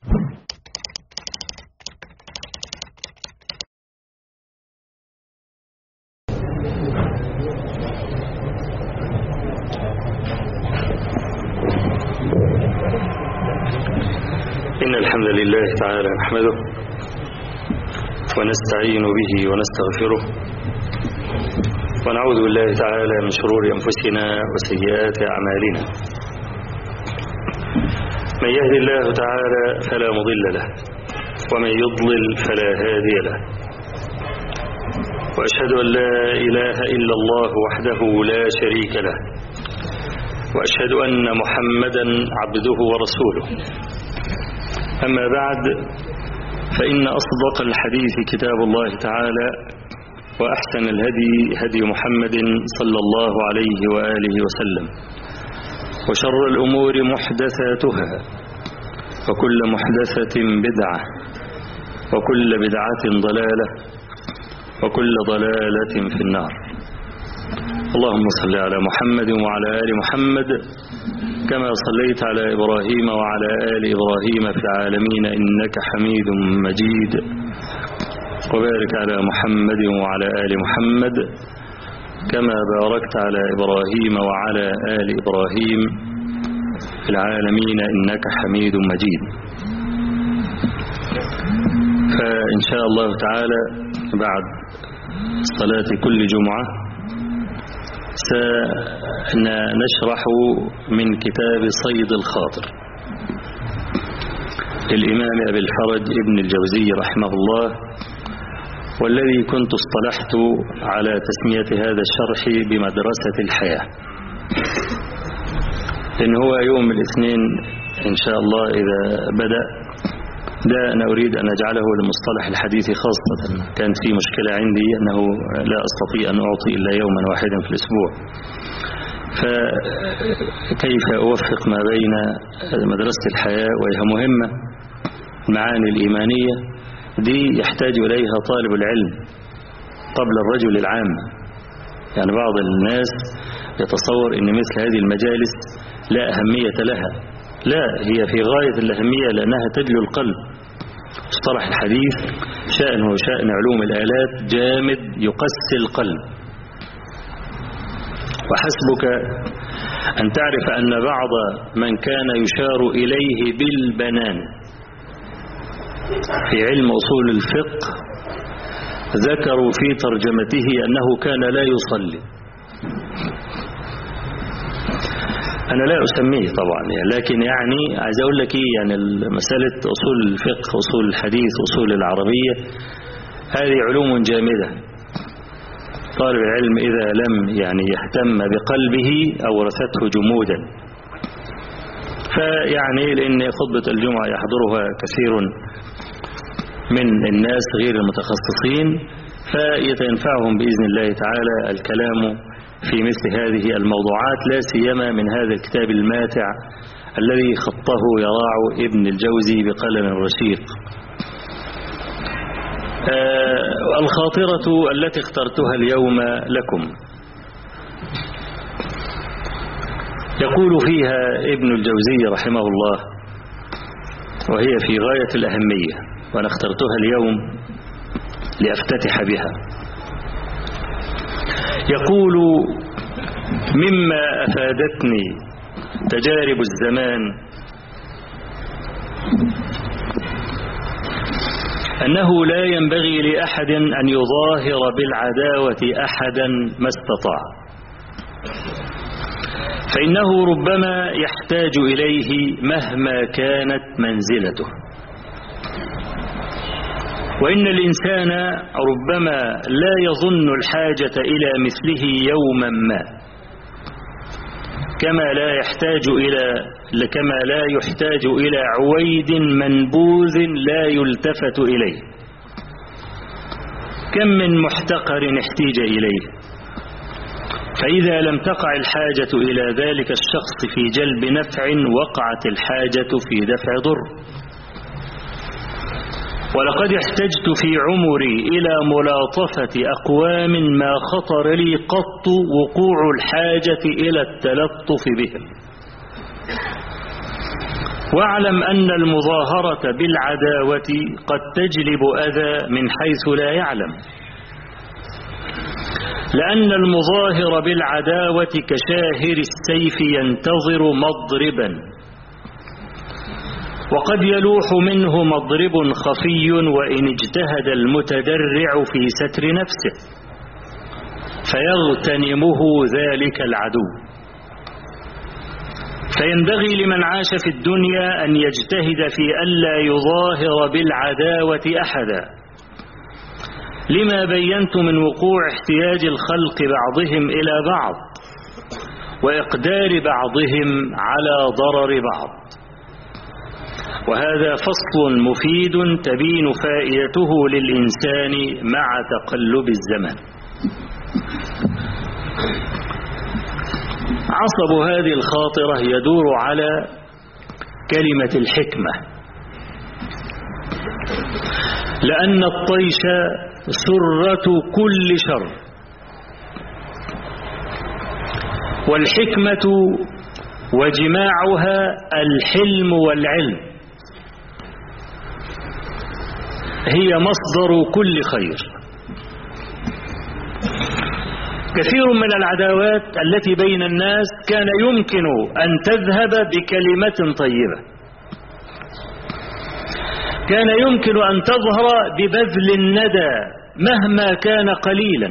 إن الحمد لله تعالى نحمده ونستعين به ونستغفره ونعوذ بالله تعالى من شرور أنفسنا وسيئات أعمالنا من يهد الله تعالى فلا مضل له ومن يضلل فلا هادي له وأشهد أن لا إله إلا الله وحده لا شريك له وأشهد أن محمدا عبده ورسوله أما بعد فإن أصدق الحديث كتاب الله تعالى وأحسن الهدي هدي محمد صلى الله عليه وآله وسلم وشر الأمور محدثاتها وكل محدثة بدعة وكل بدعة ضلالة وكل ضلالة في النار اللهم صل على محمد وعلى آل محمد كما صليت على إبراهيم وعلى آل إبراهيم في العالمين إنك حميد مجيد وبارك على محمد وعلى آل محمد كما باركت على إبراهيم وعلى آل إبراهيم في العالمين إنك حميد مجيد فإن شاء الله تعالى بعد صلاة كل جمعة سنشرح من كتاب صيد الخاطر للإمام أبي الفرج ابن الجوزي رحمه الله والذي كنت اصطلحت على تسمية هذا الشرح بمدرسة الحياة إن هو يوم الاثنين إن شاء الله إذا بدأ ده أنا أريد أن أجعله لمصطلح الحديث خاصة كانت في مشكلة عندي أنه لا أستطيع أن أعطي إلا يوما واحدا في الأسبوع فكيف أوفق ما بين مدرسة الحياة وهي مهمة المعاني الإيمانية دي يحتاج إليها طالب العلم قبل الرجل العام يعني بعض الناس يتصور أن مثل هذه المجالس لا أهمية لها لا هي في غاية الأهمية لأنها تجلو القلب مصطلح الحديث شأنه شأن علوم الآلات جامد يقسي القلب وحسبك أن تعرف أن بعض من كان يشار إليه بالبنان في علم أصول الفقه ذكروا في ترجمته أنه كان لا يصلي أنا لا أسميه طبعا يعني لكن يعني عايز أقول لك إيه يعني مسألة أصول الفقه أصول الحديث أصول العربية هذه علوم جامدة طالب العلم إذا لم يعني يهتم بقلبه أورثته جمودا فيعني لأن خطبة الجمعة يحضرها كثير من الناس غير المتخصصين فيتنفعهم بإذن الله تعالى الكلام في مثل هذه الموضوعات لا سيما من هذا الكتاب الماتع الذي خطه يراع ابن الجوزي بقلم رشيق آه الخاطرة التي اخترتها اليوم لكم يقول فيها ابن الجوزي رحمه الله وهي في غاية الأهمية وأنا اخترتها اليوم لأفتتح بها يقول مما أفادتني تجارب الزمان أنه لا ينبغي لأحد أن يظاهر بالعداوة أحدا ما استطاع فإنه ربما يحتاج إليه مهما كانت منزلته وإن الإنسان ربما لا يظن الحاجة إلى مثله يوما ما كما لا يحتاج إلى كما لا يحتاج إلى عويد منبوذ لا يلتفت إليه كم من محتقر احتيج إليه فإذا لم تقع الحاجة إلى ذلك الشخص في جلب نفع وقعت الحاجة في دفع ضر ولقد احتجت في عمري إلى ملاطفة أقوام ما خطر لي قط وقوع الحاجة إلى التلطف بهم واعلم أن المظاهرة بالعداوة قد تجلب أذى من حيث لا يعلم لأن المظاهر بالعداوة كشاهر السيف ينتظر مضربا وقد يلوح منه مضرب خفي وإن اجتهد المتدرع في ستر نفسه فيغتنمه ذلك العدو فينبغي لمن عاش في الدنيا أن يجتهد في ألا يظاهر بالعداوة أحدا لما بينت من وقوع احتياج الخلق بعضهم إلى بعض وإقدار بعضهم على ضرر بعض وهذا فصل مفيد تبين فائدته للإنسان مع تقلب الزمن عصب هذه الخاطرة يدور على كلمة الحكمة لأن الطيش سرة كل شر والحكمة وجماعها الحلم والعلم هي مصدر كل خير كثير من العداوات التي بين الناس كان يمكن أن تذهب بكلمة طيبة كان يمكن أن تظهر ببذل الندى مهما كان قليلا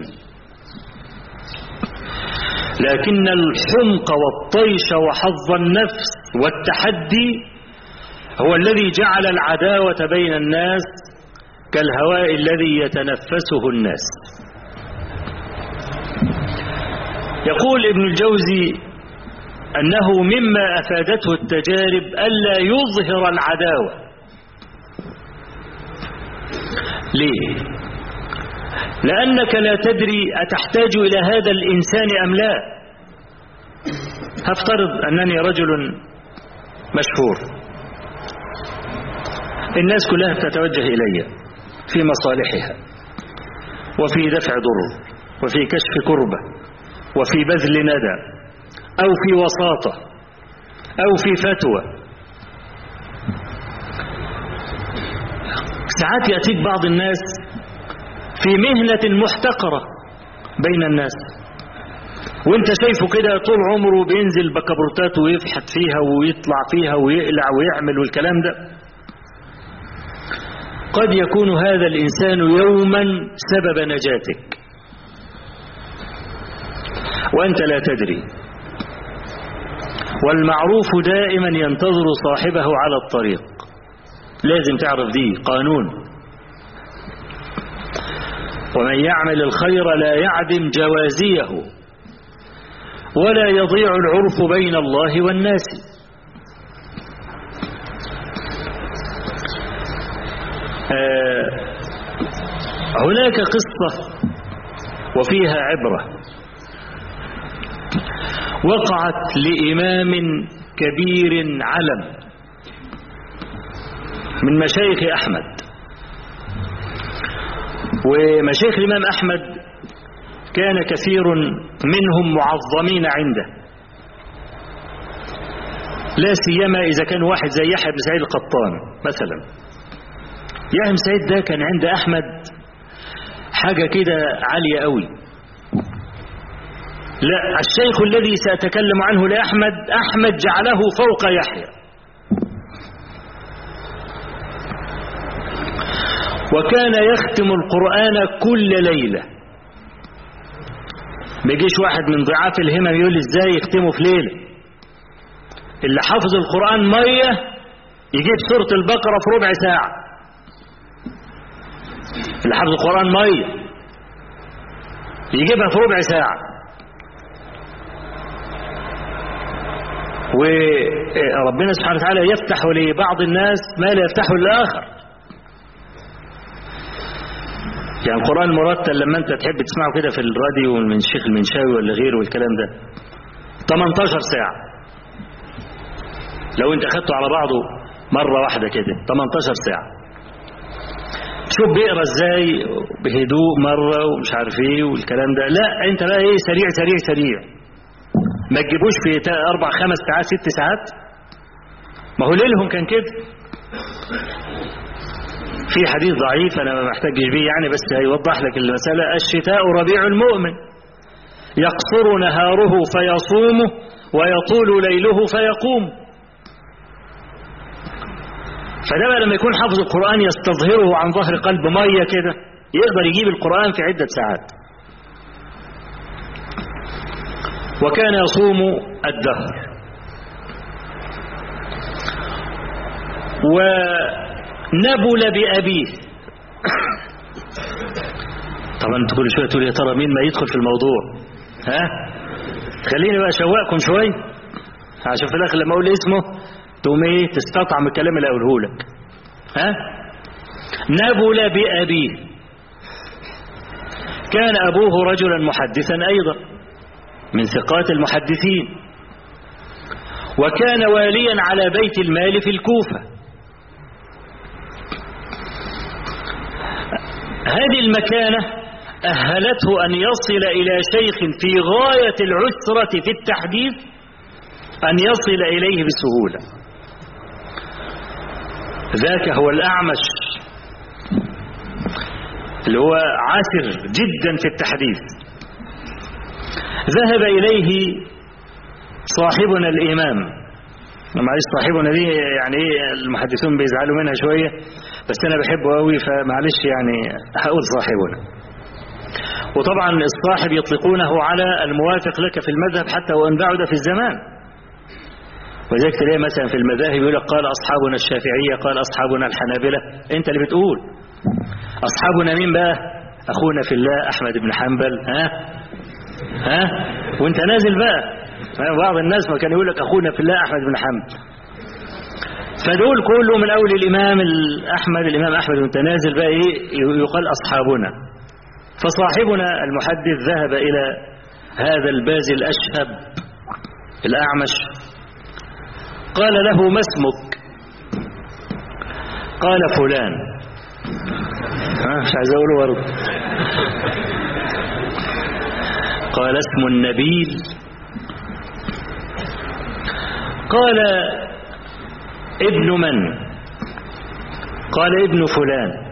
لكن الحمق والطيش وحظ النفس والتحدي هو الذي جعل العداوة بين الناس كالهواء الذي يتنفسه الناس يقول ابن الجوزي أنه مما أفادته التجارب ألا يظهر العداوة ليه لأنك لا تدري أتحتاج إلى هذا الإنسان أم لا هفترض أنني رجل مشهور الناس كلها تتوجه إلي في مصالحها وفي دفع ضر وفي كشف كربة وفي بذل ندى أو في وساطة أو في فتوى ساعات يأتيك بعض الناس في مهنة محتقرة بين الناس وانت شايفه كده طول عمره بينزل بكبرتات ويفحت فيها ويطلع فيها ويقلع ويعمل والكلام ده قد يكون هذا الإنسان يوما سبب نجاتك وأنت لا تدري والمعروف دائما ينتظر صاحبه على الطريق لازم تعرف دي قانون ومن يعمل الخير لا يعدم جوازيه ولا يضيع العرف بين الله والناس آه هناك قصة وفيها عبرة وقعت لإمام كبير علم من مشايخ أحمد ومشايخ الإمام أحمد كان كثير منهم معظمين عنده لا سيما إذا كان واحد زي يحيى بن سعيد القطان مثلا يحيى بن سعيد ده كان عند أحمد حاجة كده عالية قوي لا الشيخ الذي سأتكلم عنه لأحمد أحمد جعله فوق يحيى وكان يختم القرآن كل ليلة ما يجيش واحد من ضعاف الهمم يقول لي ازاي يختمه في ليلة اللي حافظ القرآن مية يجيب سورة البقرة في ربع ساعة اللي حافظ القرآن مية يجيبها في ربع ساعة وربنا سبحانه وتعالى يفتح لبعض الناس ما لا يفتحه للآخر يعني القرآن المرتل لما انت تحب تسمعه كده في الراديو من الشيخ المنشاوي ولا غيره والكلام ده 18 ساعة لو انت اخدته على بعضه مرة واحدة كده 18 ساعة شوف بيقرا ازاي بهدوء مرة ومش عارف ايه والكلام ده لا انت بقى ايه سريع سريع سريع ما تجيبوش في اربع خمس ساعات ست ساعات ما هو ليلهم كان كده في حديث ضعيف أنا ما محتاجش بيه يعني بس هيوضح لك المسألة الشتاء ربيع المؤمن يقصر نهاره فيصومه ويطول ليله فيقوم فده بقى لما يكون حافظ القرآن يستظهره عن ظهر قلب مية كده يقدر يجيب القرآن في عدة ساعات وكان يصوم الدهر ونبل بأبيه طبعا انت كل شويه تقول يا ترى مين ما يدخل في الموضوع ها خليني بقى اشوقكم شويه عشان في الاخر لما اقول اسمه تقوم ايه تستطعم الكلام اللي اقوله لك ها نبل بأبيه كان أبوه رجلا محدثا أيضا من ثقات المحدثين وكان واليا على بيت المال في الكوفة هذه المكانة أهلته أن يصل إلى شيخ في غاية العسرة في التحديث أن يصل إليه بسهولة ذاك هو الأعمش اللي هو عاسر جدا في التحديث ذهب إليه صاحبنا الإمام معلش صاحبنا دي يعني ايه المحدثون بيزعلوا منها شوية بس أنا بحبه قوي فمعلش يعني هقول صاحبنا وطبعا الصاحب يطلقونه على الموافق لك في المذهب حتى وإن بعد في الزمان وذلك تلاقي مثلا في المذاهب يقول لك قال أصحابنا الشافعية قال أصحابنا الحنابلة أنت اللي بتقول أصحابنا مين بقى أخونا في الله أحمد بن حنبل ها ها وانت نازل بقى بعض الناس ما كان يقول لك أخونا في الله أحمد بن حنبل فدول كله من أول الإمام أحمد الإمام أحمد وانت نازل بقى إيه يقال أصحابنا فصاحبنا المحدث ذهب إلى هذا الباز الأشهب الأعمش قال له ما اسمك قال فلان ها مش عايز اقوله برضه قال اسم النبيل قال ابن من قال ابن فلان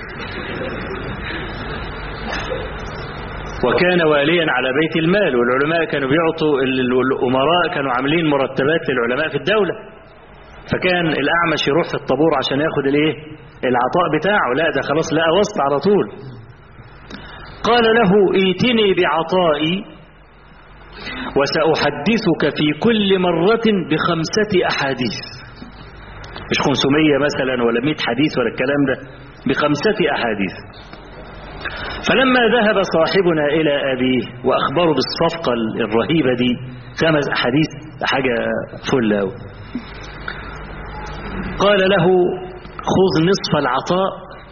وكان واليا على بيت المال والعلماء كانوا بيعطوا الأمراء كانوا عاملين مرتبات للعلماء في الدولة فكان الأعمش يروح في الطابور عشان ياخد الايه العطاء بتاعه لا ده خلاص لقى وسط على طول قال له ايتني بعطائي وسأحدثك في كل مرة بخمسة أحاديث مش خمسمية مثلا ولا مئة حديث ولا الكلام ده بخمسة أحاديث فلما ذهب صاحبنا إلى أبيه وأخبره بالصفقة الرهيبة دي خمس أحاديث حاجة فل أوي قال له خذ نصف العطاء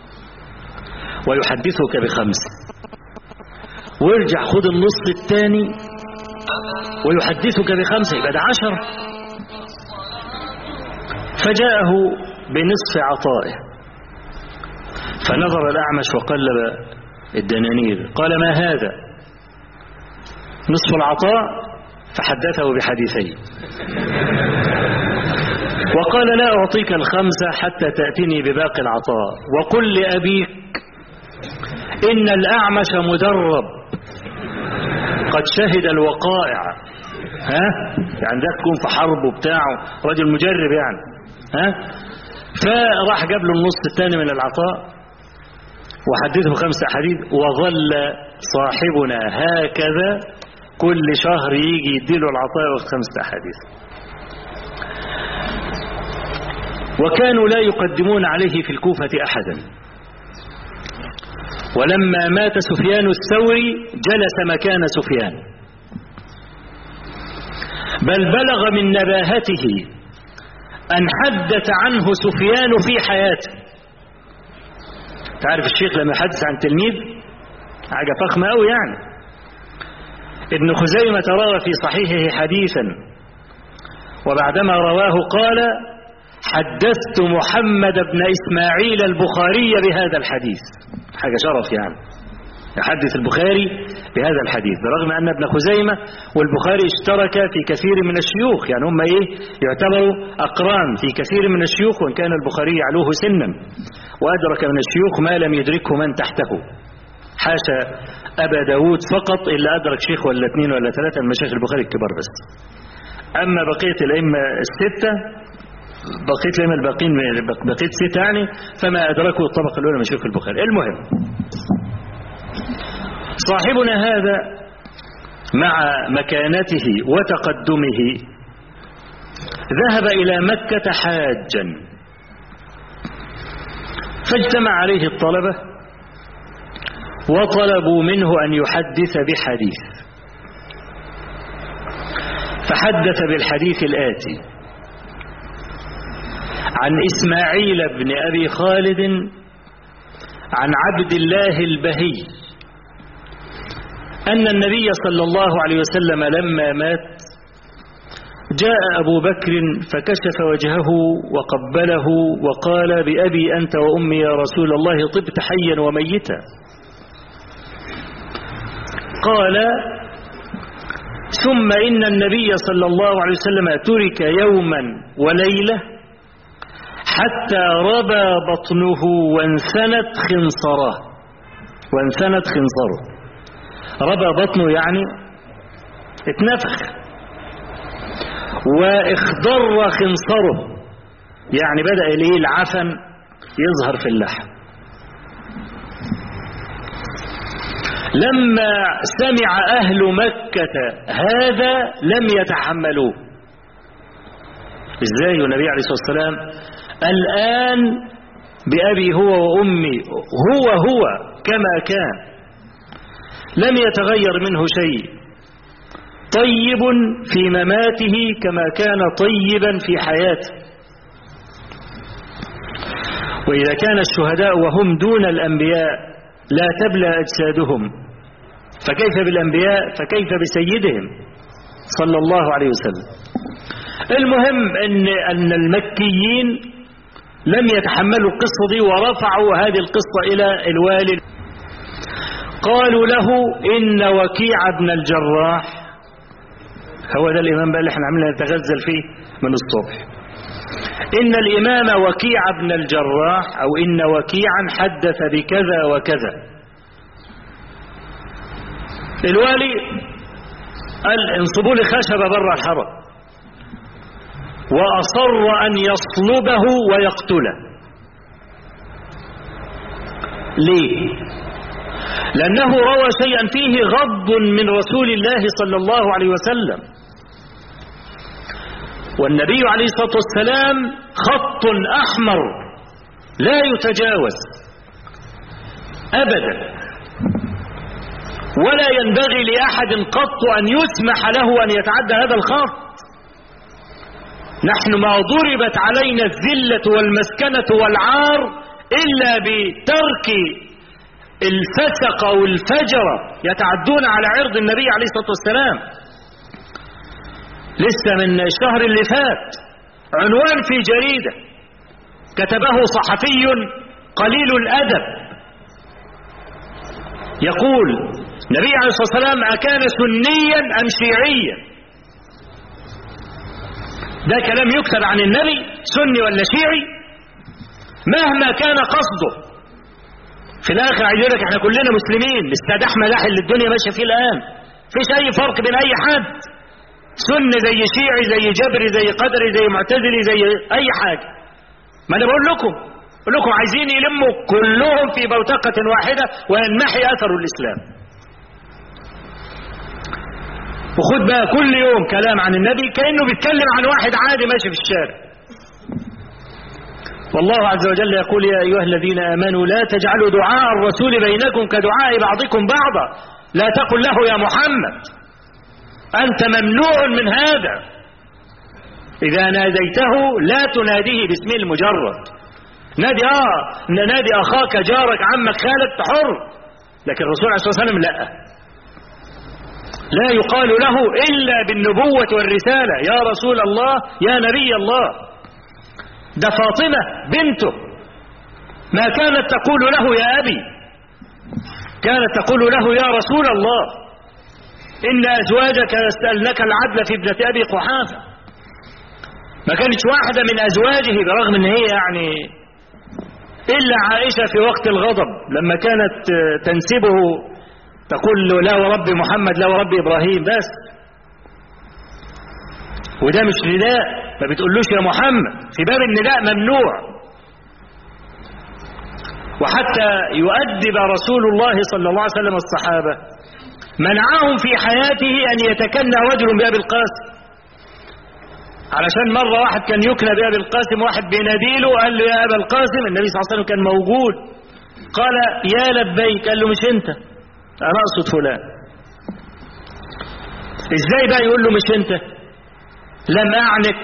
ويحدثك بخمسة وارجع خذ النصف الثاني ويحدثك بخمسة يبقى ده عشر فجاءه بنصف عطائه فنظر الأعمش وقلب الدنانير قال ما هذا نصف العطاء فحدثه بحديثين وقال لا أعطيك الخمسة حتى تأتني بباقي العطاء وقل لأبيك إن الأعمش مدرب قد شهد الوقائع ها يعني ده تكون في حرب وبتاعه رجل مجرب يعني ها فراح جاب له النص الثاني من العطاء وحدثه خمسة حديث وظل صاحبنا هكذا كل شهر يجي يديله العطاء خمسة أحاديث وكانوا لا يقدمون عليه في الكوفة أحدا ولما مات سفيان الثوري جلس مكان سفيان بل بلغ من نباهته أن حدث عنه سفيان في حياته تعرف الشيخ لما يحدث عن تلميذ حاجة فخمة أوي يعني ابن خزيمة روى في صحيحه حديثا وبعدما رواه قال حدثت محمد بن إسماعيل البخاري بهذا الحديث حاجة شرف يعني يحدث البخاري بهذا الحديث برغم أن ابن خزيمة والبخاري اشترك في كثير من الشيوخ يعني هم إيه يعتبروا أقران في كثير من الشيوخ وإن كان البخاري يعلوه سنا وأدرك من الشيوخ ما لم يدركه من تحته حاشا أبا داود فقط إلا أدرك شيخ ولا اثنين ولا ثلاثة من مشايخ البخاري الكبار بس أما بقية الأئمة الستة بقية الأئمة الباقين بقية ستة يعني فما أدركوا الطبقة الأولى من شيوخ البخاري المهم صاحبنا هذا مع مكانته وتقدمه ذهب إلى مكة حاجا فاجتمع عليه الطلبة وطلبوا منه أن يحدث بحديث فحدث بالحديث الآتي عن إسماعيل بن أبي خالد عن عبد الله البهي أن النبي صلى الله عليه وسلم لما مات جاء أبو بكر فكشف وجهه وقبله وقال بأبي أنت وأمي يا رسول الله طبت حيا وميتا قال ثم إن النبي صلى الله عليه وسلم ترك يوما وليلة حتى ربى بطنه وانثنت خنصره وانثنت خنصره ربى بطنه يعني اتنفخ واخضر خنصره يعني بدأ الايه العفن يظهر في اللحم لما سمع أهل مكة هذا لم يتحملوه ازاي والنبي عليه الصلاة والسلام الآن بأبي هو وأمي هو هو كما كان لم يتغير منه شيء طيب في مماته كما كان طيبا في حياته وإذا كان الشهداء وهم دون الأنبياء لا تبلى أجسادهم فكيف بالأنبياء فكيف بسيدهم صلى الله عليه وسلم المهم أن, أن المكيين لم يتحملوا القصة دي ورفعوا هذه القصة إلى الوالد قالوا له إن وكيع بن الجراح هو ده الإمام بقى اللي احنا عملنا نتغزل فيه من الصبح إن الإمام وكيع بن الجراح أو إن وكيعا حدث بكذا وكذا الوالي قال انصبوا لي خشبة بره الحرم وأصر أن يصلبه ويقتله ليه لأنه روى شيئا فيه غض من رسول الله صلى الله عليه وسلم والنبي عليه الصلاة والسلام خط أحمر لا يتجاوز أبدا ولا ينبغي لأحد قط أن يسمح له أن يتعدى هذا الخط نحن ما ضربت علينا الذلة والمسكنة والعار إلا بترك الفسق والفجر يتعدون على عرض النبي عليه الصلاة والسلام لسه من الشهر اللي فات عنوان في جريدة كتبه صحفي قليل الأدب يقول النبي عليه الصلاة والسلام أكان سنيا أم شيعيا ده كلام يكتب عن النبي سني ولا شيعي مهما كان قصده في الآخر عايز لك احنا كلنا مسلمين الاستاذ أحمد اللي الدنيا ماشية فيه الآن فيش أي فرق بين أي حد سن زي شيعي زي جبري زي قدري زي معتزلي زي اي حاجة ما انا بقول لكم بقول لكم عايزين يلموا كلهم في بوتقة واحدة وينمحي اثر الاسلام وخد بقى كل يوم كلام عن النبي كأنه بيتكلم عن واحد عادي ماشي في الشارع والله عز وجل يقول يا أيها الذين آمنوا لا تجعلوا دعاء الرسول بينكم كدعاء بعضكم بعضا لا تقل له يا محمد أنت ممنوع من هذا إذا ناديته لا تناديه باسمه المجرد نادي آه نادي أخاك جارك عمك خالك حر لكن الرسول عليه الصلاة والسلام لا لا يقال له إلا بالنبوة والرسالة يا رسول الله يا نبي الله ده فاطمة بنته ما كانت تقول له يا أبي كانت تقول له يا رسول الله إن أزواجك يسألنك العدل في ابنة أبي قحافة ما كانتش واحدة من أزواجه برغم أن هي يعني إلا عائشة في وقت الغضب لما كانت تنسبه تقول له لا ورب محمد لا ورب إبراهيم بس وده مش نداء ما بتقولوش يا محمد في باب النداء ممنوع وحتى يؤدب رسول الله صلى الله عليه وسلم الصحابة منعهم في حياته أن يتكنى رجل بأبي القاسم علشان مرة واحد كان يكنى بأبي القاسم واحد بيناديله قال له يا أبا القاسم النبي صلى الله عليه وسلم كان موجود قال يا لبيك قال له مش انت انا اقصد فلان ازاي بقى يقول له مش انت لم اعنك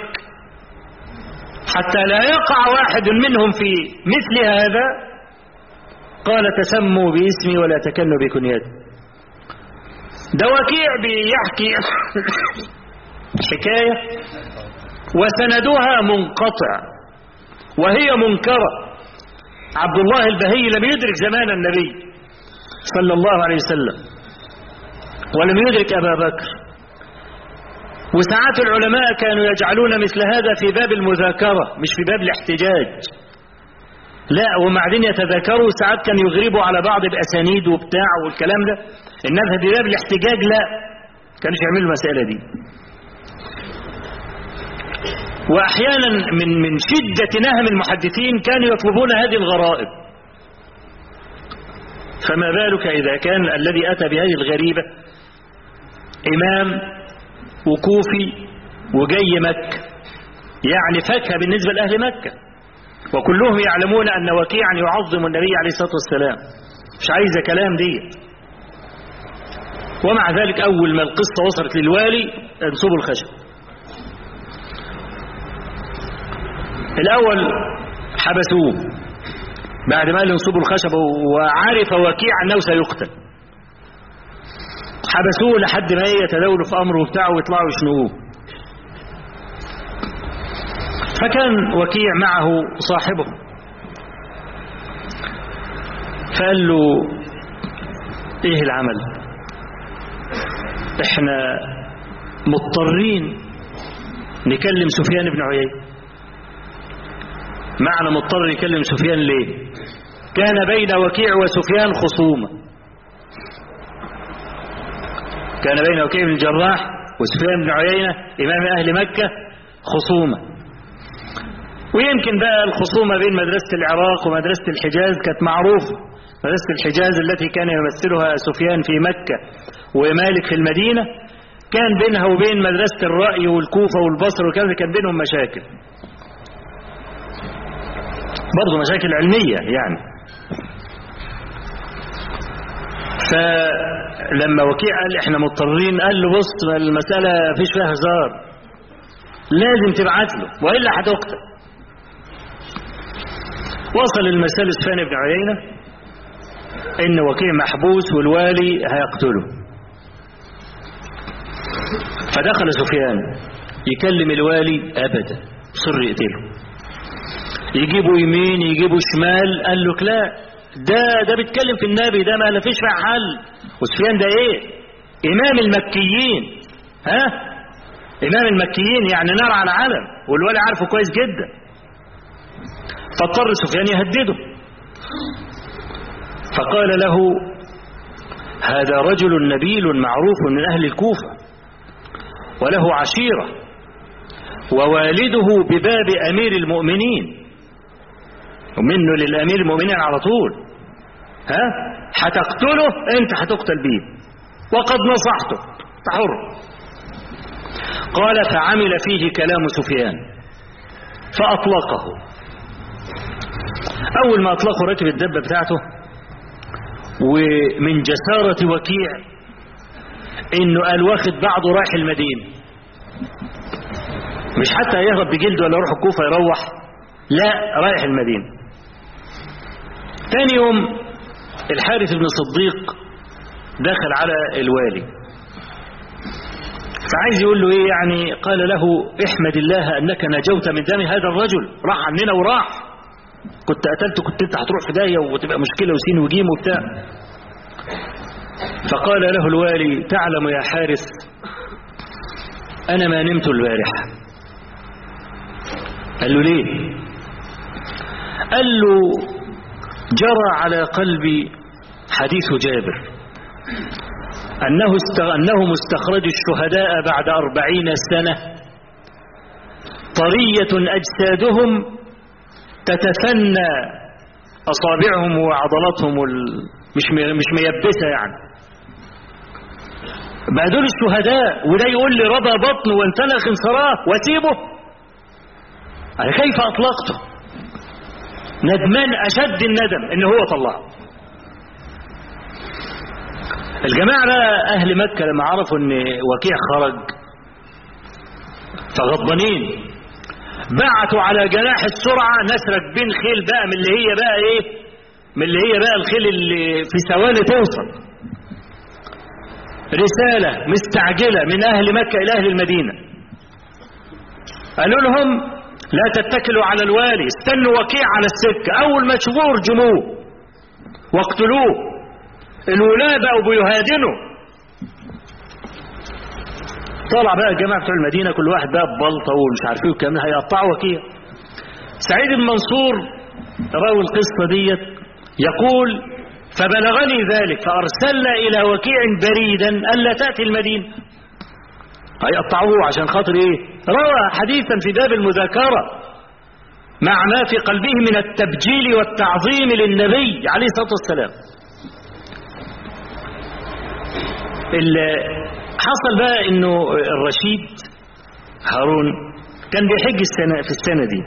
حتى لا يقع واحد منهم في مثل هذا قال تسموا باسمي ولا تكنوا بكنيتي ده وكيع بيحكي حكاية وسندها منقطع وهي منكرة عبد الله البهي لم يدرك زمان النبي صلى الله عليه وسلم ولم يدرك أبا بكر وساعات العلماء كانوا يجعلون مثل هذا في باب المذاكرة مش في باب الاحتجاج لا وبعدين يتذاكروا ساعات كان يغربوا على بعض بأسانيد وبتاع والكلام ده إنما في باب الاحتجاج لا كانش يعملوا المسألة دي وأحيانا من من شدة نهم المحدثين كانوا يطلبون هذه الغرائب فما بالك إذا كان الذي أتى بهذه الغريبة إمام وكوفي وجاي مكة يعني فاكهة بالنسبة لأهل مكة وكلهم يعلمون أن وكيعا يعظم النبي عليه الصلاة والسلام مش عايزة كلام دي ومع ذلك أول ما القصة وصلت للوالي انصبوا الخشب الأول حبسوه بعد ما قال انصبوا الخشب وعرف وكيع أنه سيقتل حبسوه لحد ما يتداولوا في أمره بتاعه ويطلعوا يشنقوه فكان وكيع معه صاحبه فقال له ايه العمل احنا مضطرين نكلم سفيان بن عيينة معنى مضطر يكلم سفيان ليه كان بين وكيع وسفيان خصومة كان بين وكيع بن الجراح وسفيان بن عيينة إمام أهل مكة خصومة ويمكن بقى الخصومة بين مدرسة العراق ومدرسة الحجاز كانت معروفة مدرسة الحجاز التي كان يمثلها سفيان في مكة ومالك في المدينة كان بينها وبين مدرسة الرأي والكوفة والبصر وكذا كان بينهم مشاكل برضه مشاكل علمية يعني فلما وكيع قال احنا مضطرين قال له بص المسألة فيش فيها هزار لازم تبعت له وإلا هتقتل وصل المسألة سفيان بن عيينة ان وكيع محبوس والوالي هيقتله فدخل سفيان يكلم الوالي ابدا صر يقتله يجيبوا يمين يجيبوا شمال قال له لا ده ده بيتكلم في النبي ده ما فيش فيها حل وسفيان ده ايه امام المكيين ها امام المكيين يعني نار على علم والولي عارفه كويس جدا فاضطر سفيان يهدده فقال له هذا رجل نبيل معروف من اهل الكوفه وله عشيره ووالده بباب امير المؤمنين ومنه للأمير المؤمنين على طول ها هتقتله انت هتقتل بيه وقد نصحته حر قال فعمل فيه كلام سفيان فأطلقه أول ما أطلقه ركب الدبة بتاعته ومن جسارة وكيع إنه قال واخد بعضه رايح المدينة مش حتى يهرب بجلده ولا يروح الكوفة يروح لا رايح المدينة تاني يوم الحارث بن صديق دخل على الوالي فعايز يقول له ايه يعني قال له احمد الله انك نجوت من دم هذا الرجل راح عننا وراح كنت قتلته كنت انت هتروح في داهيه وتبقى مشكله وسين وجيم وبتاع فقال له الوالي تعلم يا حارس أنا ما نمت البارحة قال له ليه قال له جرى على قلبي حديث جابر أنه أنهم استخرجوا الشهداء بعد أربعين سنة طرية أجسادهم تتثنى أصابعهم وعضلاتهم ال... مش مش ميبسة يعني بقى دول الشهداء وده يقول لي رضى بطن وانتنخ انصراه واسيبه أنا كيف أطلقته ندمان أشد الندم إن هو طلعه الجماعة بقى أهل مكة لما عرفوا إن وكيع خرج فغضبانين بعتوا على جناح السرعة ناس راكبين خيل بقى من اللي هي بقى إيه من اللي هي بقى الخيل اللي في ثواني توصل رسالة مستعجلة من أهل مكة إلى أهل المدينة قالوا لهم لا تتكلوا على الوالي استنوا وكيع على السكة أول ما تشوفوه ارجموه واقتلوه الولاة بقوا بيهادنوا طلع بقى الجماعة بتوع المدينة كل واحد بقى ببلطة ومش عارف ايه وكمان هيقطعوا وكيع سعيد بن منصور راوي القصة ديت يقول فبلغني ذلك فأرسلنا إلى وكيع بريدا ألا تأتي المدينة هيقطعوه عشان خاطر ايه روى حديثا في باب المذاكرة مع ما في قلبه من التبجيل والتعظيم للنبي عليه الصلاة والسلام حصل بقى انه الرشيد هارون كان بيحج السنة في السنة دي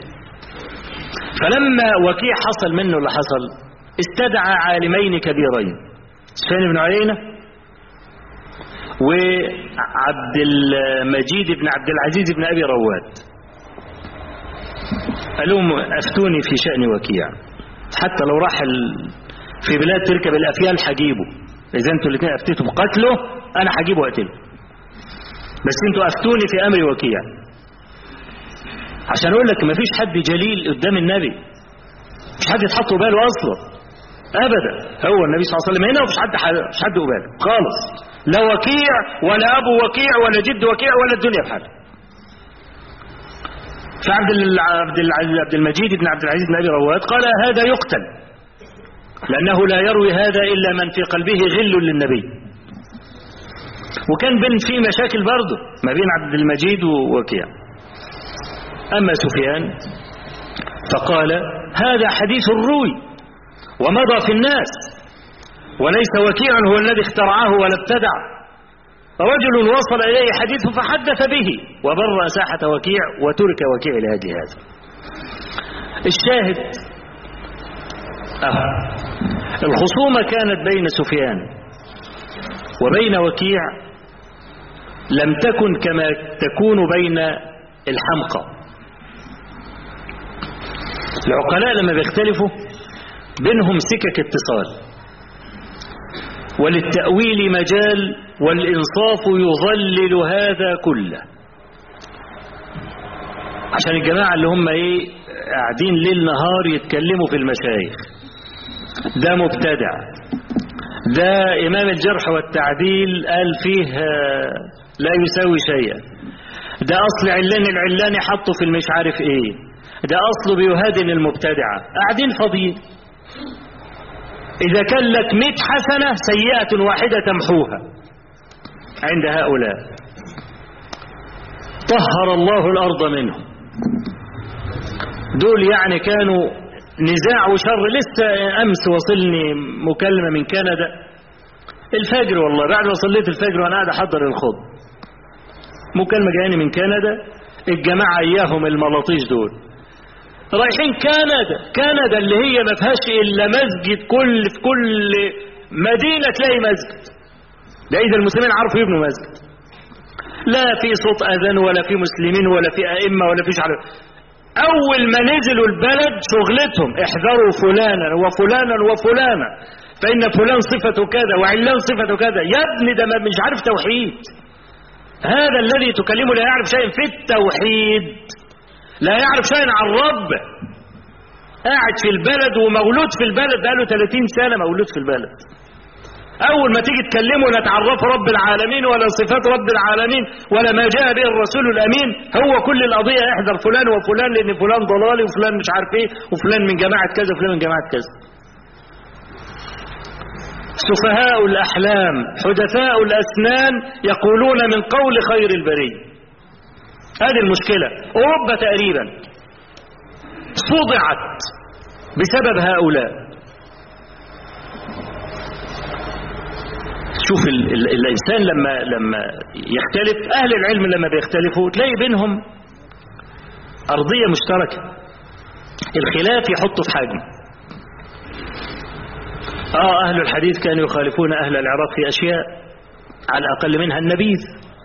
فلما وكيع حصل منه اللي حصل استدعى عالمين كبيرين سفيان بن عيينة وعبد المجيد بن عبد العزيز بن أبي رواد قال لهم أفتوني في شأن وكيع حتى لو راح في بلاد تركب الأفيال حجيبه إذا أنتوا الاثنين أفتيتم قتله أنا حجيبه وأقتله بس أنتوا أفتوني في أمر وكيع عشان أقول لك مفيش حد جليل قدام النبي مش حد يتحط باله أصلا ابدا هو النبي صلى الله عليه وسلم هنا ومش حد مش حد قباله خالص لا وكيع ولا ابو وكيع ولا جد وكيع ولا الدنيا بحالها فعبد عبد عبد المجيد بن عبد العزيز بن ابي رواد قال هذا يقتل لانه لا يروي هذا الا من في قلبه غل للنبي وكان بين في مشاكل برضه ما بين عبد المجيد ووكيع اما سفيان فقال هذا حديث روي ومضى في الناس وليس وكيع هو الذي اخترعه ولا ابتدع رجل وصل إليه حديث فحدث به وبرأ ساحة وكيع وترك وكيع لهدي هذا الشاهد أه. الخصومة كانت بين سفيان وبين وكيع لم تكن كما تكون بين الحمقى العقلاء لما بيختلفوا بينهم سكك اتصال وللتأويل مجال والإنصاف يظلل هذا كله عشان الجماعة اللي هم ايه قاعدين ليل نهار يتكلموا في المشايخ ده مبتدع ده إمام الجرح والتعديل قال فيه لا يساوي شيئا ده أصل علان العلاني حطه في المش عارف ايه ده أصله بيهادن المبتدعة قاعدين فاضيين إذا كان لك مئة حسنة سيئة واحدة تمحوها عند هؤلاء طهر الله الأرض منهم دول يعني كانوا نزاع وشر لسه أمس وصلني مكالمة من كندا الفجر والله بعد ما صليت الفجر وأنا قاعد أحضر الخض مكالمة جاياني من كندا الجماعة إياهم الملاطيش دول رايحين كندا كندا اللي هي ما فيهاش الا مسجد كل في كل مدينه تلاقي مسجد ده اذا المسلمين عرفوا يبنوا مسجد لا في صوت اذان ولا في مسلمين ولا في ائمه ولا فيش عارف اول ما نزلوا البلد شغلتهم احذروا فلانا وفلانا وفلانا فان فلان صفته كذا وعلان صفته كذا يا ابني ده مش عارف توحيد هذا الذي تكلمه لا يعرف شيء في التوحيد لا يعرف شيئا عن رب قاعد في البلد ومولود في البلد بقاله 30 سنة مولود في البلد أول ما تيجي تكلمه لا تعرف رب العالمين ولا صفات رب العالمين ولا ما جاء به الرسول الأمين هو كل القضية احذر فلان وفلان لأن فلان ضلالي وفلان مش عارف ايه وفلان من جماعة كذا وفلان من جماعة كذا سفهاء الأحلام حدثاء الأسنان يقولون من قول خير البرية هذه المشكلة أوروبا تقريبا صدعت بسبب هؤلاء شوف ال ال الإنسان لما لما يختلف أهل العلم لما بيختلفوا تلاقي بينهم أرضية مشتركة الخلاف يحطوا في حجم آه أهل الحديث كانوا يخالفون أهل العراق في أشياء على الأقل منها النبيذ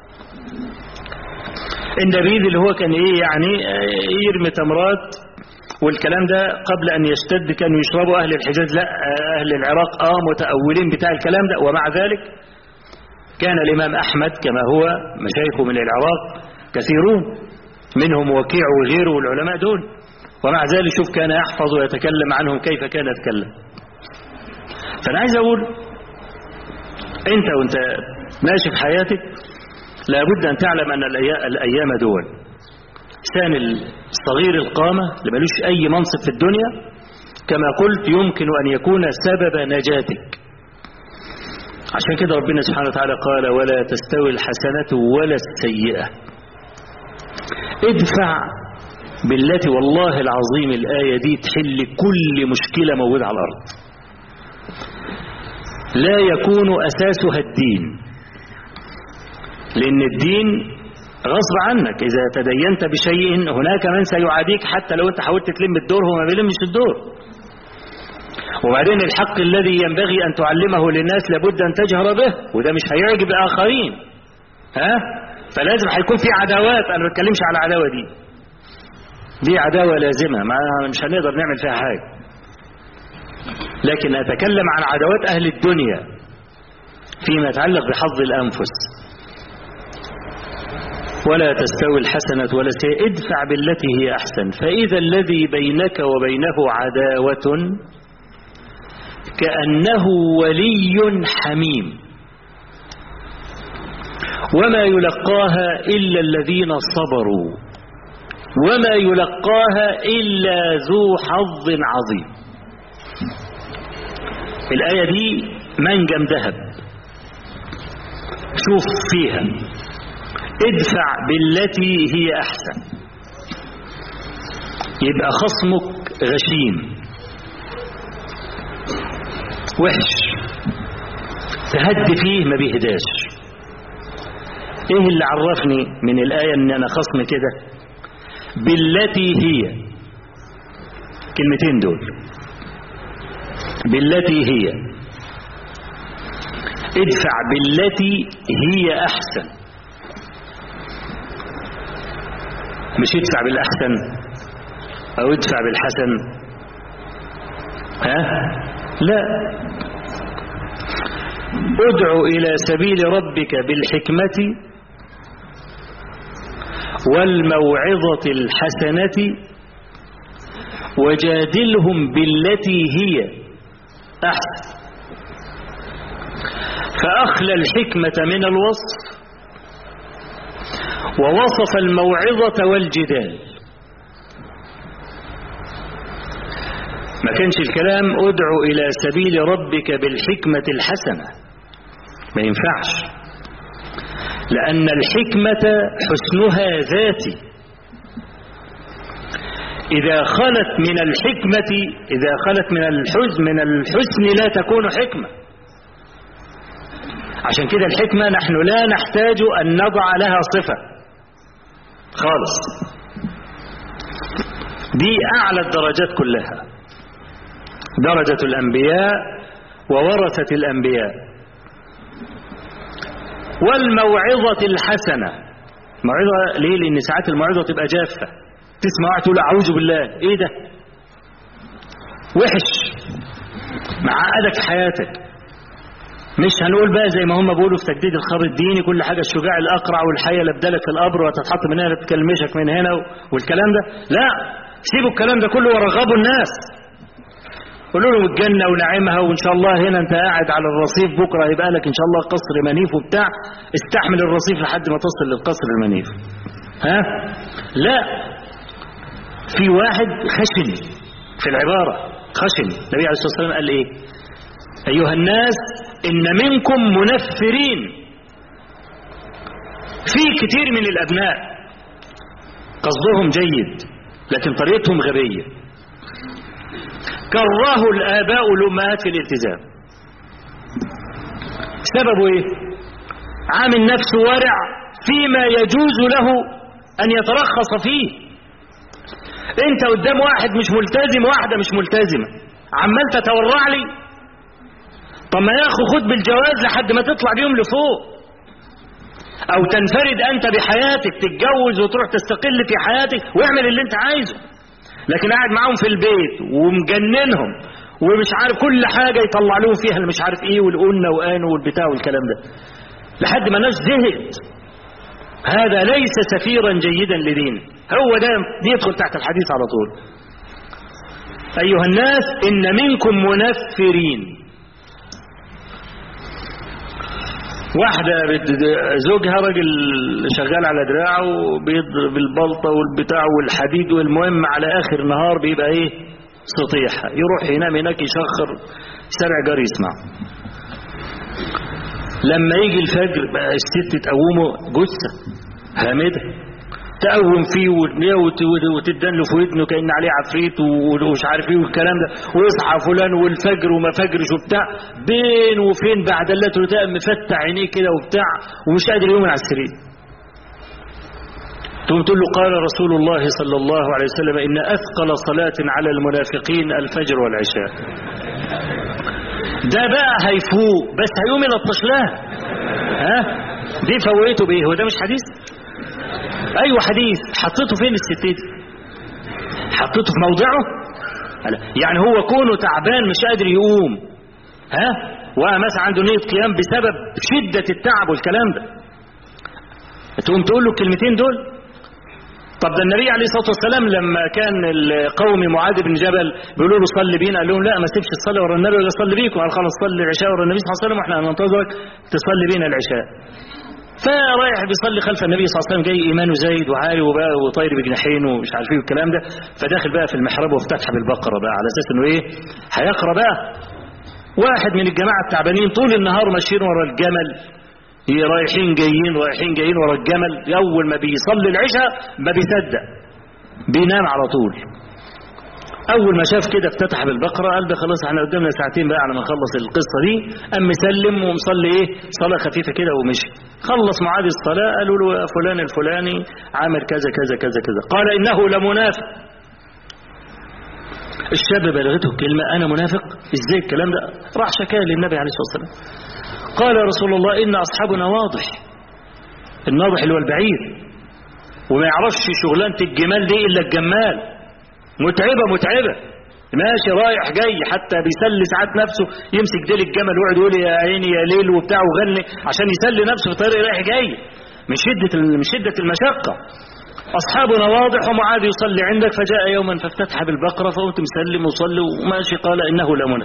النبيذ اللي هو كان إيه يعني يرمي تمرات والكلام ده قبل أن يشتد كانوا يشربوا أهل الحجاز لا أهل العراق آه متأولين بتاع الكلام ده ومع ذلك كان الإمام أحمد كما هو مشايخه من العراق كثيرون منهم وكيع وغيره والعلماء دول ومع ذلك شوف كان يحفظ ويتكلم عنهم كيف كان يتكلم فأنا عايز أقول أنت وأنت ماشي في حياتك لابد أن تعلم أن الأيام دول الإنسان الصغير القامة اللي ملوش أي منصب في الدنيا كما قلت يمكن أن يكون سبب نجاتك عشان كده ربنا سبحانه وتعالى قال ولا تستوي الحسنة ولا السيئة ادفع بالتي والله العظيم الآية دي تحل كل مشكلة موجودة على الأرض لا يكون أساسها الدين لأن الدين غصب عنك إذا تدينت بشيء هناك من سيعاديك حتى لو أنت حاولت تلم الدور هو ما بيلمش الدور وبعدين الحق الذي ينبغي أن تعلمه للناس لابد أن تجهر به وده مش هيعجب الآخرين ها فلازم هيكون في عداوات أنا ما بتكلمش على العداوة دي دي عداوة لازمة ما مش هنقدر نعمل فيها حاجة لكن أتكلم عن عداوات أهل الدنيا فيما يتعلق بحظ الأنفس ولا تستوي الحسنة ولا سيئة ادفع بالتي هي أحسن فإذا الذي بينك وبينه عداوة كأنه ولي حميم وما يلقاها إلا الذين صبروا وما يلقاها إلا ذو حظ عظيم الآية دي منجم ذهب شوف فيها ادفع بالتي هي أحسن يبقى خصمك غشيم وحش تهد فيه ما بيهداش ايه اللي عرفني من الآية ان انا خصم كده بالتي هي كلمتين دول بالتي هي ادفع بالتي هي احسن مش ادفع بالاحسن او ادفع بالحسن ها لا ادع إلى سبيل ربك بالحكمة والموعظة الحسنة وجادلهم بالتي هي أحسن فأخلى الحكمة من الوصف ووصف الموعظة والجدال ما كانش الكلام ادعو إلى سبيل ربك بالحكمة الحسنة ما ينفعش لأن الحكمة حسنها ذاتي إذا خلت من الحكمة إذا خلت من الحزن من الحسن لا تكون حكمة عشان كده الحكمة نحن لا نحتاج أن نضع لها صفة خالص دي أعلى الدرجات كلها درجة الأنبياء وورثة الأنبياء والموعظة الحسنة موعظة ليه لأن ساعات الموعظة تبقى جافة تسمع واحد تقول أعوذ بالله إيه ده وحش معقدك في حياتك مش هنقول بقى زي ما هم بيقولوا في تجديد الخبر الديني كل حاجة الشجاع الأقرع والحية لبدلك في القبر وتتحط من هنا تكلمشك من هنا والكلام ده لا سيبوا الكلام ده كله ورغبوا الناس قولوا له الجنة ونعيمها وإن شاء الله هنا أنت قاعد على الرصيف بكرة هيبقى لك إن شاء الله قصر منيف وبتاع استحمل الرصيف لحد ما تصل للقصر المنيف ها لا في واحد خشن في العبارة خشن النبي عليه الصلاة والسلام قال إيه أيها الناس إن منكم منفرين في كتير من الأبناء قصدهم جيد لكن طريقتهم غبية كرهوا الآباء والأمهات في الالتزام سببه إيه عامل نفسه ورع فيما يجوز له أن يترخص فيه أنت قدام واحد مش ملتزم واحدة مش ملتزمة عمال تتورع لي طب ما يا أخو خد بالجواز لحد ما تطلع بيهم لفوق او تنفرد انت بحياتك تتجوز وتروح تستقل في حياتك واعمل اللي انت عايزه لكن قاعد معاهم في البيت ومجننهم ومش عارف كل حاجة يطلع لهم فيها اللي مش عارف ايه والقنة وآن والبتاع والكلام ده لحد ما ناس زهقت هذا ليس سفيرا جيدا لدينه هو ده يدخل تحت الحديث على طول أيها الناس إن منكم منفرين واحدة زوجها راجل شغال على دراعه بيضرب البلطة والبتاع والحديد والمهم على آخر النهار بيبقى إيه سطيح يروح ينام هناك يشخر سرع جار يسمع لما يجي الفجر بقى الست تقومه جثة هامدة تقوم فيه وتدن له في ودنه كأن عليه عفريت ومش عارف ايه والكلام ده ويصحى فلان والفجر وما فجرش وبتاع بين وفين بعد الله تلتاء مفتح عينيه كده وبتاع ومش قادر يقوم على السرير تقوم تقول له قال رسول الله صلى الله عليه وسلم إن أثقل صلاة على المنافقين الفجر والعشاء ده بقى هيفوق بس هيقوم يلطش لها ها دي فوقته بايه هو ده مش حديث ايوه حديث حطيته فين الست دي حطيته في موضعه يعني هو كونه تعبان مش قادر يقوم ها ومثلا عنده نية قيام بسبب شدة التعب والكلام ده تقوم تقول له الكلمتين دول طب ده النبي عليه الصلاة والسلام لما كان القوم معاذ بن جبل بيقولوا له صلي بينا قال لهم لا ما تسيبش تصلي ورا النبي ولا صلي بيكم قال خلاص صلي العشاء ورا النبي صلى الله عليه وسلم واحنا هننتظرك تصلي بينا العشاء فرايح بيصلي خلف النبي صلى الله عليه وسلم جاي ايمانه زايد وعالي وبقى وطاير بجناحين ومش عارف ايه والكلام ده فداخل بقى في المحراب وافتتح بالبقره بقى على اساس انه ايه هيقرا بقى واحد من الجماعه التعبانين طول النهار ماشيين ورا الجمل هي رايحين جايين رايحين جايين ورا الجمل اول ما بيصلي العشاء ما بيصدق بينام على طول اول ما شاف كده افتتح بالبقره قال ده خلاص احنا قدامنا ساعتين بقى على ما نخلص القصه دي قام مسلم ومصلي ايه صلاه خفيفه كده ومشي خلص معاد الصلاه قالوا له يا فلان الفلاني عامل كذا كذا كذا كذا قال انه لمنافق الشاب بلغته كلمه انا منافق ازاي الكلام ده راح شكاه للنبي عليه الصلاه والسلام قال يا رسول الله ان اصحابنا واضح الناضح اللي هو البعيد وما يعرفش شغلانه الجمال دي الا الجمال متعبة متعبة ماشي رايح جاي حتى بيسلي ساعات نفسه يمسك ديل الجمل ويقعد يقول يا عيني يا ليل وبتاع وغني عشان يسلي نفسه في طريق رايح جاي من شدة من شدة المشقة أصحابنا واضح ومعاذ يصلي عندك فجاء يوما فافتتح بالبقرة فقلت مسلم وصلي وماشي قال إنه لمنى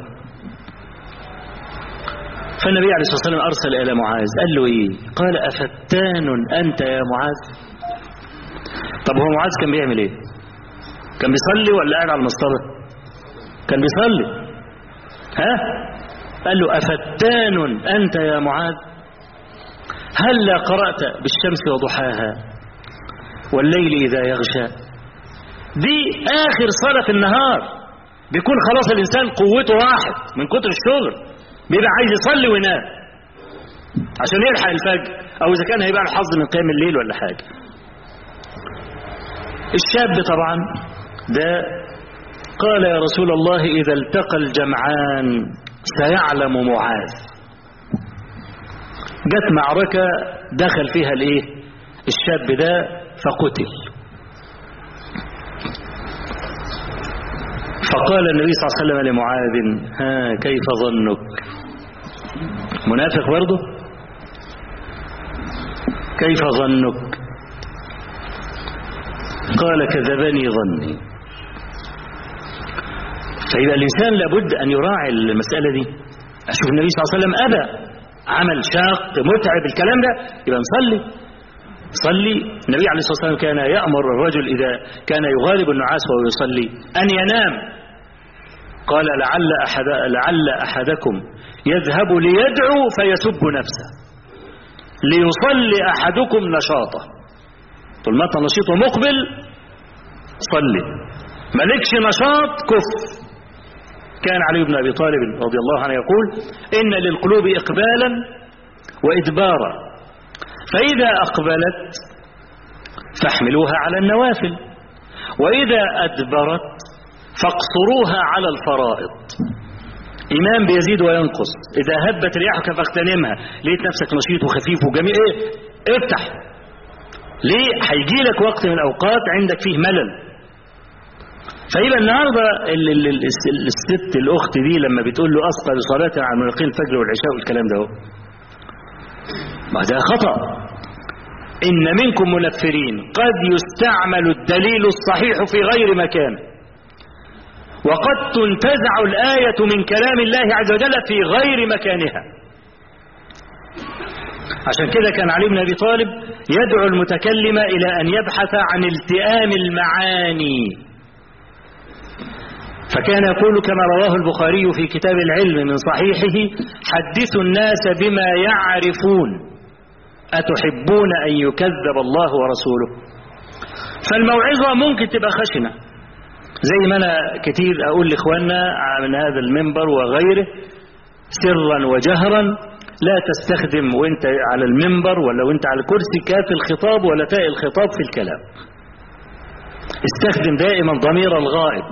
فالنبي عليه الصلاة والسلام أرسل إلى معاذ قال له إيه قال أفتان أنت يا معاذ طب هو معاذ كان بيعمل إيه كان بيصلي ولا قاعد على المسطرة كان بيصلي ها قال له أفتان أنت يا معاذ هل قرأت بالشمس وضحاها والليل إذا يغشى دي آخر صلاة في النهار بيكون خلاص الإنسان قوته واحد من كتر الشغل بيبقى عايز يصلي وينام عشان يلحق الفجر أو إذا كان هيبقى الحظ من قيام الليل ولا حاجة الشاب طبعا ده قال يا رسول الله إذا التقى الجمعان سيعلم معاذ جت معركة دخل فيها الايه الشاب ده فقتل فقال النبي صلى الله عليه وسلم لمعاذ ها كيف ظنك منافق برضه كيف ظنك قال كذبني ظني فيبقى الإنسان لابد أن يراعي المسألة دي أشوف النبي صلى الله عليه وسلم أبى عمل شاق متعب الكلام ده يبقى نصلي صلي النبي عليه الصلاة والسلام كان يأمر الرجل إذا كان يغالب النعاس وهو يصلي أن ينام قال لعل, أحد لعل أحدكم يذهب ليدعو فيسب نفسه ليصلي أحدكم نشاطه طول ما أنت نشيط ومقبل صلي مالكش نشاط كف كان علي بن أبي طالب رضي الله عنه يقول إن للقلوب إقبالا وإدبارا فإذا أقبلت فاحملوها على النوافل وإذا أدبرت فاقصروها على الفرائض إيمان بيزيد وينقص إذا هبت رياحك فاغتنمها لقيت نفسك نشيط وخفيف وجميل إيه افتح ليه هيجي لك وقت من الأوقات عندك فيه ملل فيبقى النهارده ال ال ال الست الاخت دي لما بتقول له اثقل صلاه عن منقين الفجر والعشاء والكلام ده ما ده خطا ان منكم منفرين قد يستعمل الدليل الصحيح في غير مكان وقد تنتزع الايه من كلام الله عز وجل في غير مكانها عشان كده كان علي بن ابي طالب يدعو المتكلم الى ان يبحث عن التئام المعاني فكان يقول كما رواه البخاري في كتاب العلم من صحيحه حدثوا الناس بما يعرفون أتحبون أن يكذب الله ورسوله فالموعظة ممكن تبقى خشنة زي ما أنا كتير أقول لإخواننا من هذا المنبر وغيره سرا وجهرا لا تستخدم وانت على المنبر ولا وانت على الكرسي كاف الخطاب ولا تاء الخطاب في الكلام استخدم دائما ضمير الغائب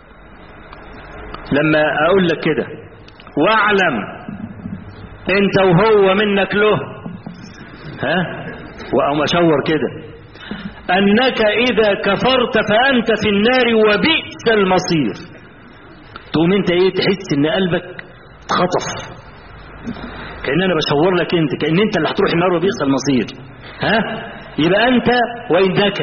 لما اقول لك كده واعلم انت وهو منك له ها واقوم اشور كده انك اذا كفرت فانت في النار وبئس المصير تقوم انت ايه تحس ان قلبك اتخطف كان انا بشور لك انت كان انت اللي هتروح النار وبئس المصير ها يبقى انت وانك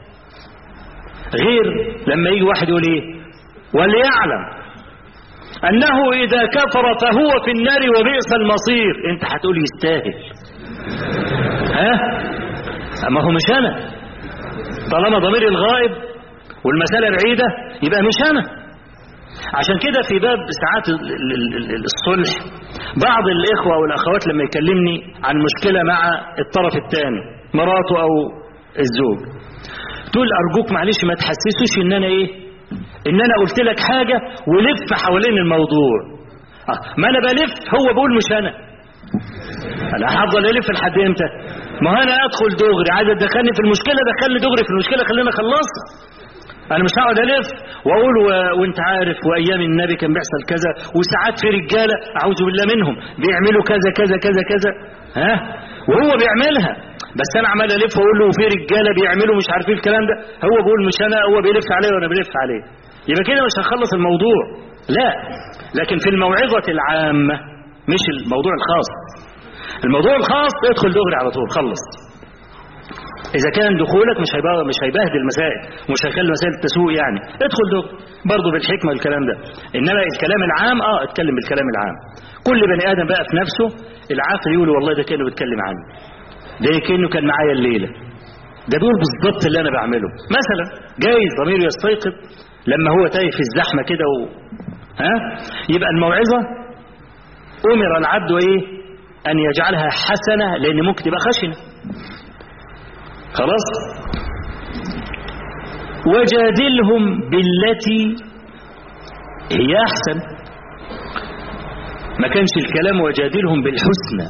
غير لما يجي واحد يقول ايه وليعلم أنه إذا كفر فهو في النار وبئس المصير أنت هتقول يستاهل ها أما هو مش أنا طالما ضمير الغائب والمسألة بعيدة يبقى مش أنا عشان كده في باب ساعات الصلح بعض الإخوة والأخوات لما يكلمني عن مشكلة مع الطرف الثاني مراته أو الزوج تقول أرجوك معلش ما تحسسوش إن أنا إيه ان انا قلت لك حاجة ولف حوالين الموضوع آه. ما انا بلف هو بقول مش انا انا هفضل الف لحد امتى ما انا ادخل دغري عايز تدخلني في المشكلة دخلني دغري في المشكلة خلينا اخلصها انا مش هقعد الف واقول و... وانت عارف وايام النبي كان بيحصل كذا وساعات في رجاله اعوذ بالله منهم بيعملوا كذا كذا كذا كذا ها وهو بيعملها بس انا عمال الف واقول له في رجاله بيعملوا مش عارفين الكلام ده هو بيقول مش انا هو بيلف عليه وانا بلف عليه يبقى كده مش هنخلص الموضوع لا لكن في الموعظه العامه مش الموضوع الخاص الموضوع الخاص ادخل دغري على طول خلص اذا كان دخولك مش هيبقى مش هيبهدل المسائل ومش هيخلي المسائل تسوء يعني ادخل دغري برضه بالحكمه الكلام ده انما الكلام العام اه اتكلم بالكلام العام كل بني ادم بقى في نفسه العاقل يقول والله ده كانه بيتكلم عني ده كانه كان معايا الليله ده بيقول بالظبط اللي انا بعمله مثلا جايز ضميره يستيقظ لما هو تايه في الزحمه كده و... ها يبقى الموعظه امر العبد ايه ان يجعلها حسنه لان ممكن تبقى خشنه خلاص وجادلهم بالتي هي احسن ما كانش الكلام وجادلهم بالحسنى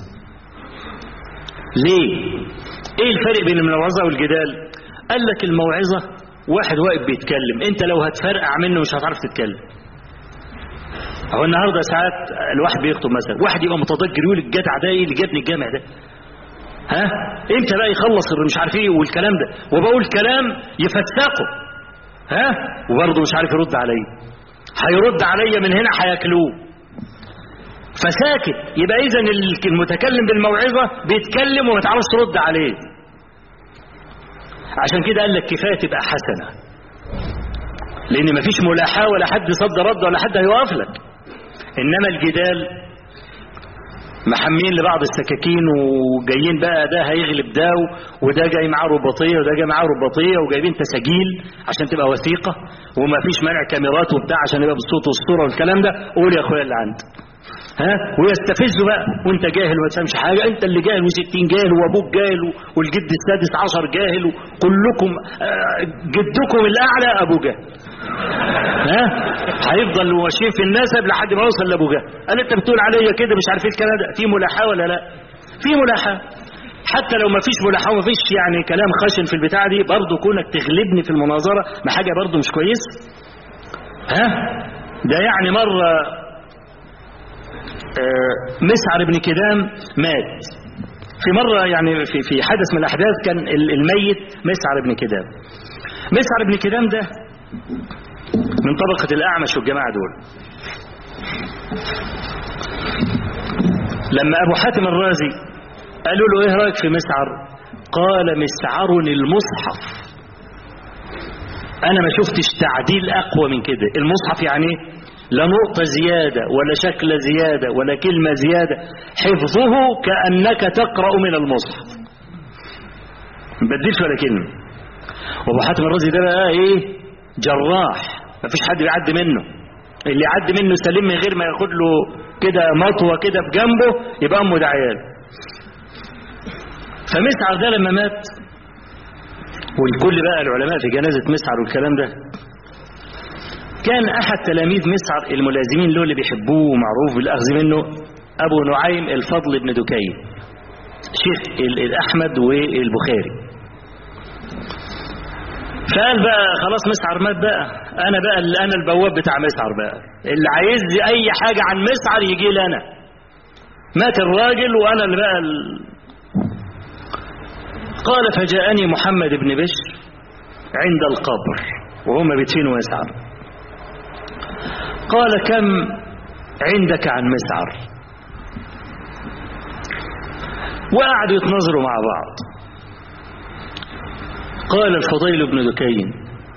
ليه ايه الفرق بين الموعظه والجدال قال لك الموعظه واحد واقف بيتكلم انت لو هتفرقع منه مش هتعرف تتكلم هو النهارده ساعات الواحد بيخطب مثلا واحد يبقى متضجر يقول الجدع ده ايه اللي جابني الجامع ده ها امتى بقى يخلص مش عارف ايه والكلام ده وبقول كلام يفتقه ها وبرضه مش عارف يرد عليا هيرد عليا من هنا هياكلوه فساكت يبقى اذا المتكلم بالموعظه بيتكلم وما تعرفش ترد عليه عشان كده قال لك كفايه تبقى حسنه لان مفيش ملاحاه ولا حد صد رد ولا حد هيوقف لك انما الجدال محمين لبعض السكاكين وجايين بقى ده هيغلب ده وده جاي معاه رباطيه وده جاي معاه رباطيه وجايبين تساجيل عشان تبقى وثيقه وما فيش منع كاميرات وبتاع عشان يبقى بالصوت والصوره والكلام ده قول يا اخويا اللي عندك ها ويستفزوا بقى وانت جاهل وما تفهمش حاجه انت اللي جاهل و60 جاهل وابوك جاهل والجد السادس عشر جاهل وكلكم آه، جدكم الاعلى ابو جهل ها هيفضل ماشيين في النسب لحد ما يوصل لابو جهل قال انت بتقول عليا كده مش عارف ايه الكلام ده في ملاحاه ولا لا في ملاحاه حتى لو ما فيش ملاحاه وما فيش يعني كلام خشن في البتاع دي برضه كونك تغلبني في المناظره ما حاجه برضه مش كويس ها ده يعني مره آه، مسعر بن كدام مات في مرة يعني في في حدث من الأحداث كان ال- الميت مسعر بن كدام مسعر بن كدام ده من طبقة الأعمش والجماعة دول لما أبو حاتم الرازي قالوا له إيه رأيك في مسعر قال مسعر المصحف أنا ما شفتش تعديل أقوى من كده المصحف يعني إيه؟ لا نقطة زيادة ولا شكل زيادة ولا كلمة زيادة حفظه كأنك تقرأ من المصحف ما بديش ولا كلمة وابو حاتم الرازي ده بقى ايه جراح ما فيش حد بيعدي منه اللي يعدي منه سليم من غير ما ياخد له كده مطوة كده في جنبه يبقى امه ده عيال فمسعر ده لما مات والكل بقى العلماء في جنازة مسعر والكلام ده كان أحد تلاميذ مسعر الملازمين له اللي بيحبوه ومعروف بالأخذ منه أبو نعيم الفضل بن دكين شيخ ال- الأحمد والبخاري فقال بقى خلاص مسعر مات بقى أنا بقى اللي أنا البواب بتاع مسعر بقى اللي عايز أي حاجة عن مسعر يجي لي أنا مات الراجل وأنا اللي بقى ال... قال فجاءني محمد بن بشر عند القبر وهم بيدفنوا مسعر قال كم عندك عن مسعر وقعدوا يتنظروا مع بعض قال الفضيل بن دكين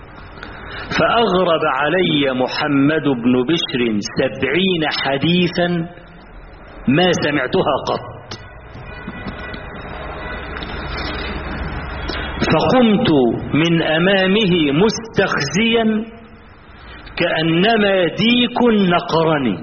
فأغرب علي محمد بن بشر سبعين حديثا ما سمعتها قط فقمت من أمامه مستخزيا كأنما ديك نقرني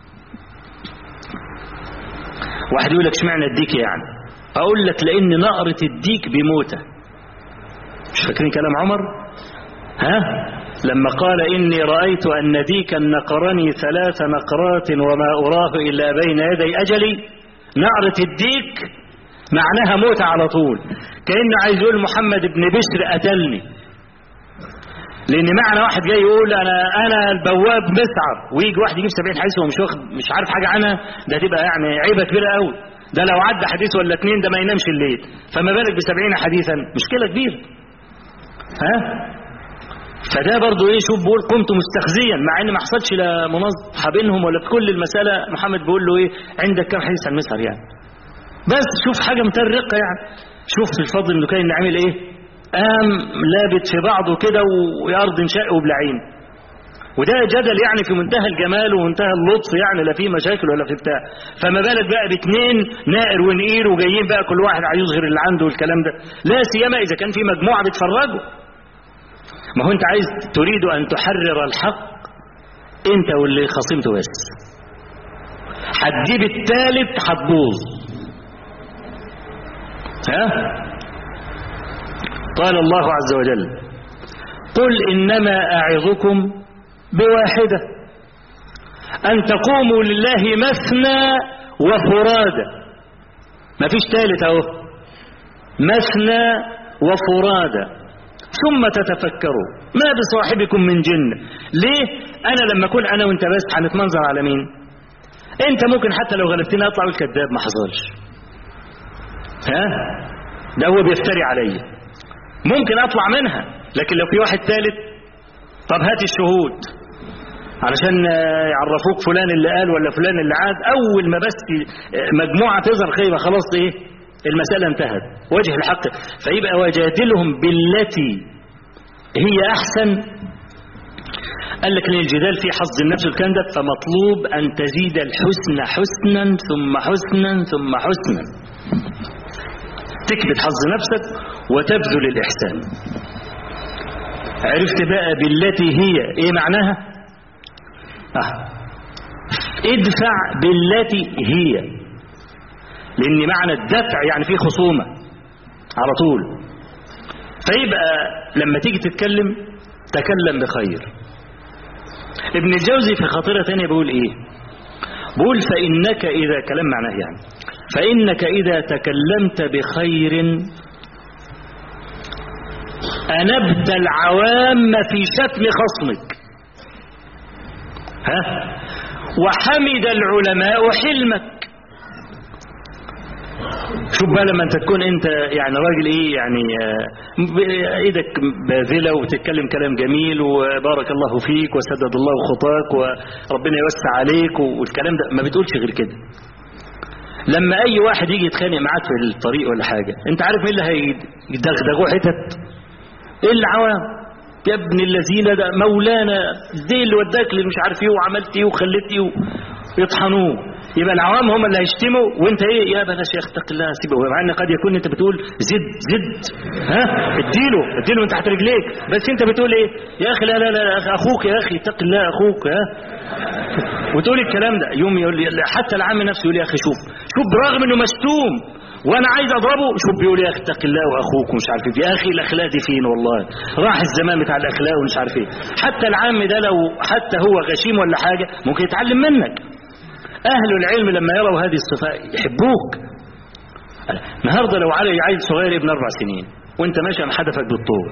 واحد يقول لك اشمعنى الديك يعني اقول لك لان نقرة الديك بموتة مش فاكرين كلام عمر ها لما قال إني رأيت أن ديكا نقرني ثلاث نقرات وما أراه إلا بين يدي أجلي نقرة الديك معناها موت على طول كأنه عايز يقول محمد بن بشر قتلني لان معنى واحد جاي يقول انا انا البواب مسعر ويجي واحد يجيب 70 حديث وهو مش واخد مش عارف حاجه عنها ده تبقى يعني عيبه كبيره قوي ده لو عدى حديث ولا اتنين ده ما ينامش الليل فما بالك ب 70 حديثا مشكله كبيره ها فده برضو ايه شوف بيقول قمت مستخزيا مع ان ما حصلش لا مناظره بينهم ولا في كل المساله محمد بيقول له ايه عندك كم حديث عن مسعر يعني بس شوف حاجه مترقه يعني شوف الفضل انه كان عامل ايه قام لابت في بعضه كده ويرض انشاء وبلعين وده جدل يعني في منتهى الجمال ومنتهى اللطف يعني لا فيه مشاكل ولا في بتاع فما بالك بقى باثنين نائر ونقير وجايين بقى كل واحد عايز يظهر اللي عنده والكلام ده لا سيما اذا كان في مجموعه بتفرجوا ما هو انت عايز تريد ان تحرر الحق انت واللي خصمته بس هتجيب الثالث هتبوظ ها قال الله عز وجل قل إنما أعظكم بواحدة أن تقوموا لله مثنى وفرادى ما فيش ثالث أهو مثنى وفرادى ثم تتفكروا ما بصاحبكم من جن ليه أنا لما أكون أنا وأنت بس هنتمنظر على مين أنت ممكن حتى لو غلبتني أطلع الكذاب ما حصلش ها ده هو بيفتري عليا ممكن اطلع منها لكن لو في واحد ثالث طب هات الشهود علشان يعرفوك فلان اللي قال ولا فلان اللي عاد اول ما بس مجموعه تظهر خيبه خلاص ايه المساله انتهت وجه الحق فيبقى وجادلهم بالتي هي احسن قال لك ان الجدال فيه حظ النفس والكلام ده فمطلوب ان تزيد الحسن حسنا ثم حسنا ثم حسنا تكبت حظ نفسك وتبذل الاحسان عرفت بقى بالتي هي ايه معناها اه ادفع بالتي هي لان معنى الدفع يعني فيه خصومه على طول فيبقى لما تيجي تتكلم تكلم بخير ابن الجوزي في خاطرة تانية بيقول ايه بيقول فإنك إذا كلام معناه يعني فإنك إذا تكلمت بخير أنبت العوام في شتم خصمك ها وحمد العلماء حلمك شوف بقى لما انت تكون انت يعني راجل ايه يعني آه، ايدك باذله وبتتكلم كلام جميل وبارك الله فيك وسدد الله خطاك وربنا يوسع عليك والكلام ده ما بتقولش غير كده لما اي واحد يجي يتخانق معاك في الطريق ولا حاجه انت عارف مين اللي هيدغدغوه حتت ايه العوام يا ابن الذين ده مولانا زي اللي وداك اللي مش عارف ايه وعملت ايه وخليت ايه يطحنوه يبقى العوام هم اللي هيشتموا وانت ايه يا بلاش يا اخي اتق الله سيبه مع ان قد يكون انت بتقول زد زد ها اديله اديله من تحت رجليك بس انت بتقول ايه يا اخي لا لا لا يا اخي اخوك يا اخي اتق الله اخوك ها وتقول الكلام ده يوم يقول لي حتى العام نفسه يقول يا اخي شوف شوف برغم انه مشتوم وانا عايز اضربه شوف بيقول يا اخي اتق الله واخوك ومش عارف ايه يا اخي الاخلاق دي فين والله راح الزمان بتاع الاخلاق ومش عارف ايه حتى العام ده لو حتى هو غشيم ولا حاجه ممكن يتعلم منك أهل العلم لما يروا هذه الصفات يحبوك النهارده لو علي عيل صغير ابن أربع سنين وأنت ماشي عم حدفك بالطوبة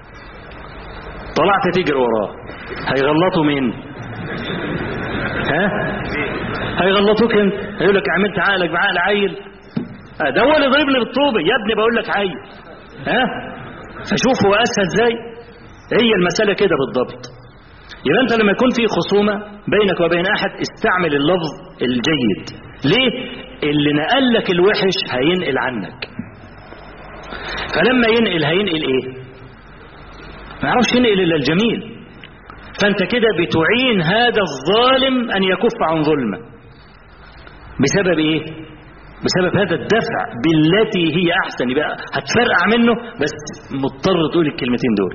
طلعت تجري وراه هيغلطوا مين؟ ها؟ هيغلطوك انت هيقول لك عملت عقلك بعقل عيل ده هو اللي ضربني بالطوبة يا ابني بقول لك عيل ها؟ فشوف هو أسهل ازاي هي المسألة كده بالضبط يبقى انت لما يكون في خصومة بينك وبين احد استعمل اللفظ الجيد ليه اللي نقل لك الوحش هينقل عنك فلما ينقل هينقل ايه ما يعرفش ينقل الا الجميل فانت كده بتعين هذا الظالم ان يكف عن ظلمه بسبب ايه بسبب هذا الدفع بالتي هي احسن يبقى هتفرقع منه بس مضطر تقول الكلمتين دول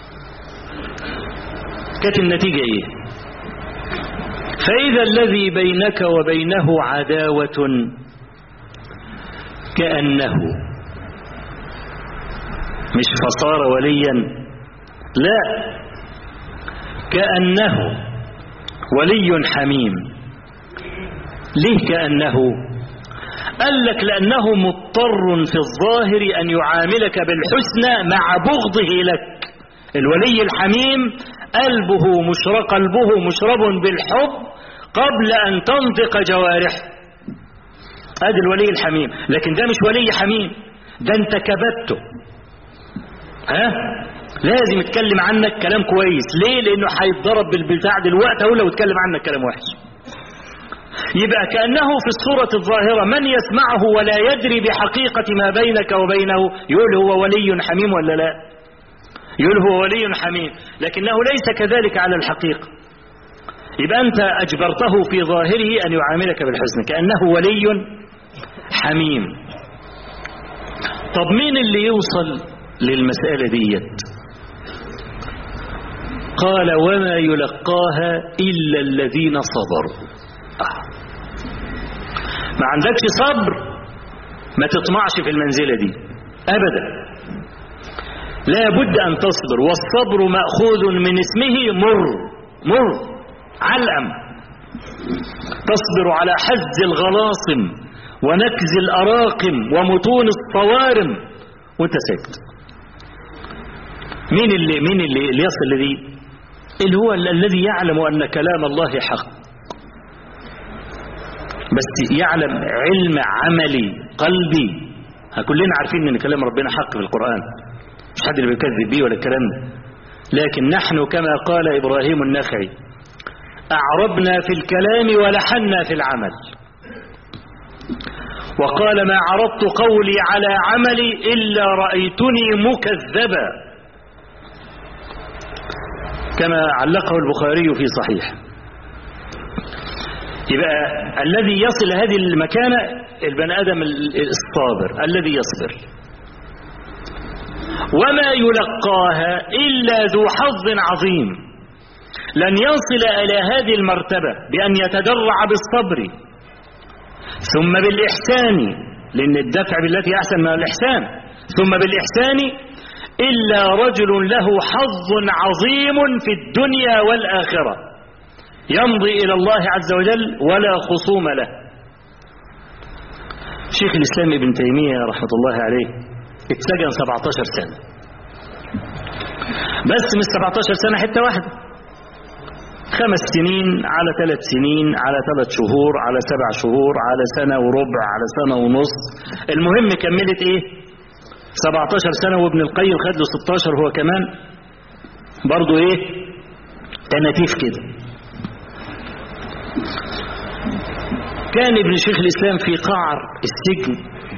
كانت النتيجة ايه فإذا الذي بينك وبينه عداوة كأنه مش فصار وليا لا كأنه ولي حميم ليه كأنه قال لك لأنه مضطر في الظاهر أن يعاملك بالحسنى مع بغضه لك الولي الحميم قلبه مشرق قلبه مشرب بالحب قبل أن تنطق جوارحه ادي الولي الحميم لكن ده مش ولي حميم ده انت كبته ها لازم يتكلم عنك كلام كويس ليه لانه هيتضرب بالبتاع دلوقتي اهو لو اتكلم عنك كلام وحش يبقى كأنه في الصورة الظاهرة من يسمعه ولا يدري بحقيقة ما بينك وبينه يقول هو ولي حميم ولا لا يقول هو ولي حميم لكنه ليس كذلك على الحقيقة يبقى أنت أجبرته في ظاهره أن يعاملك بالحسن كأنه ولي حميم طب مين اللي يوصل للمسألة ديت قال وما يلقاها إلا الذين صبروا آه. ما عندكش صبر ما تطمعش في المنزلة دي أبدا لا بد أن تصبر والصبر مأخوذ من اسمه مر مر علم تصبر على حز الغلاصم ونكز الأراقم ومتون الصوارم وانت ساكت مين اللي مين اللي, اللي يصل لذي اللي هو الذي يعلم أن كلام الله حق بس يعلم علم عملي قلبي كلنا عارفين ان كلام ربنا حق في القرآن مش حد اللي بيكذب بيه ولا الكلام ده لكن نحن كما قال إبراهيم النخعي أعربنا في الكلام ولحنا في العمل وقال ما عرضت قولي على عملي إلا رأيتني مكذبا كما علقه البخاري في صحيح يبقى الذي يصل هذه المكانة البني آدم الصابر الذي يصبر وما يلقاها إلا ذو حظ عظيم لن يصل إلى هذه المرتبة بأن يتدرع بالصبر ثم بالإحسان لأن الدفع بالتي أحسن من الإحسان ثم بالإحسان إلا رجل له حظ عظيم في الدنيا والآخرة يمضي إلى الله عز وجل ولا خصوم له شيخ الإسلام ابن تيمية رحمة الله عليه اتسجن 17 سنة بس مش 17 سنة حتة واحدة خمس سنين على ثلاث سنين على ثلاث شهور على سبع شهور على سنة وربع على سنة ونص المهم كملت ايه 17 سنة وابن القيم خد له 16 هو كمان برضه ايه تناتيف كده كان ابن شيخ الإسلام في قعر السجن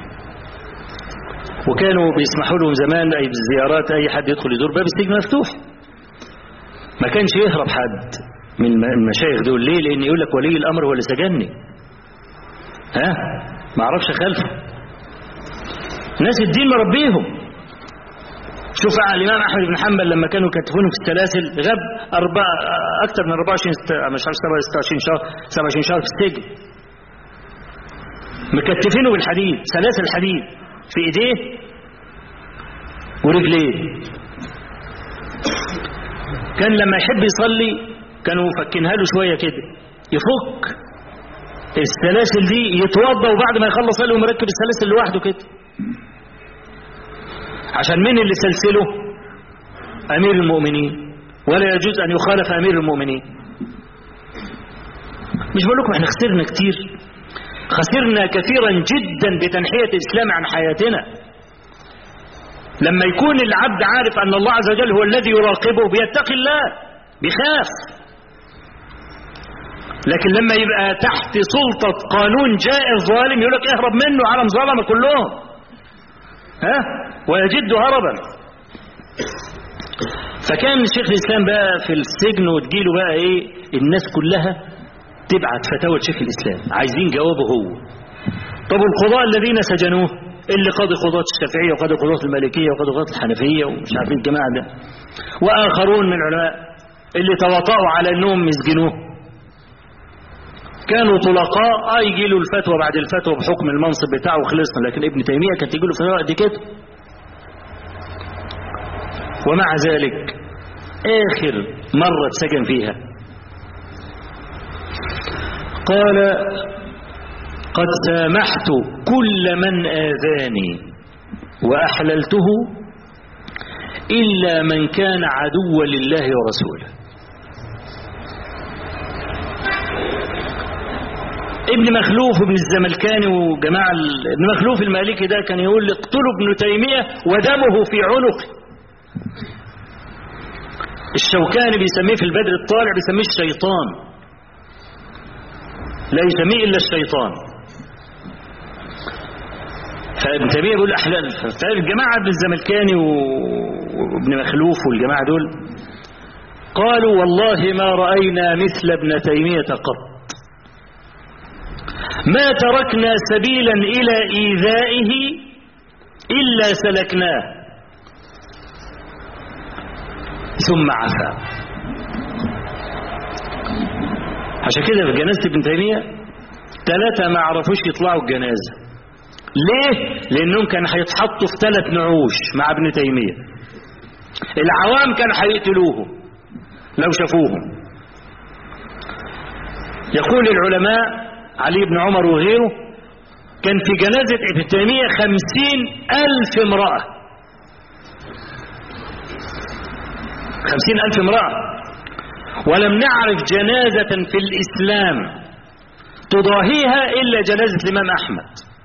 وكانوا بيسمحوا لهم زمان أي بالزيارات أي حد يدخل يدور باب السجن مفتوح ما كانش يهرب حد من المشايخ دول ليه لأن يقول لك ولي الأمر هو اللي سجني ها ما اعرفش خلفه ناس الدين مربيهم شوف الإمام أحمد بن حنبل لما كانوا يكتفونه في السلاسل غاب أربع أكثر من 24 ست... مش عارف 26 شهر 27 شهر في السجن مكتفينه بالحديد سلاسل حديد في ايديه ورجليه كان لما يحب يصلي كانوا مفكينها له شويه كده يفك السلاسل دي يتوضا وبعد ما يخلص صلي ومركب السلاسل لوحده كده عشان مين اللي سلسله امير المؤمنين ولا يجوز ان يخالف امير المؤمنين مش بقول لكم احنا خسرنا كتير خسرنا كثيرا جدا بتنحية الإسلام عن حياتنا لما يكون العبد عارف أن الله عز وجل هو الذي يراقبه بيتقي الله بيخاف لكن لما يبقى تحت سلطة قانون جائر ظالم يقول لك اهرب منه عالم ظلمة كلهم ها ويجد هربا فكان شيخ الإسلام بقى في السجن وتجيله بقى ايه الناس كلها تبعت فتاوى شيخ الإسلام عايزين جوابه هو طب القضاء الذين سجنوه اللي قاضي قضاة الشافعية وقاضي قضاة المالكية وقاضي قضاة الحنفية ومش عارفين الجماعة ده وآخرون من العلماء اللي تواطؤوا على أنهم يسجنوه كانوا طلقاء اه يجي له الفتوى بعد الفتوى بحكم المنصب بتاعه وخلصنا لكن ابن تيمية كانت تيجي له فتوى قد كده ومع ذلك آخر مرة اتسجن فيها قال قد سامحت كل من آذاني وأحللته إلا من كان عدوا لله ورسوله ابن مخلوف ابن الزملكاني وجماعة ابن مخلوف المالكي ده كان يقول اقتلوا ابن تيمية ودمه في عنقه الشوكاني بيسميه في البدر الطالع بيسميه الشيطان لا يسميه إلا الشيطان فابن تيمية بيقول أحلال فالجماعة ابن الزملكاني وابن مخلوف والجماعة دول قالوا والله ما رأينا مثل ابن تيمية قط ما تركنا سبيلا إلى إيذائه إلا سلكناه ثم عفا عشان كده في جنازة ابن تيمية ثلاثة ما عرفوش يطلعوا الجنازة ليه؟ لأنهم كانوا هيتحطوا في ثلاث نعوش مع ابن تيمية العوام كانوا هيقتلوهم لو شافوهم يقول العلماء علي بن عمر وغيره كان في جنازة ابن تيمية خمسين ألف امرأة خمسين ألف امرأة ولم نعرف جنازة في الإسلام تضاهيها إلا جنازة الإمام أحمد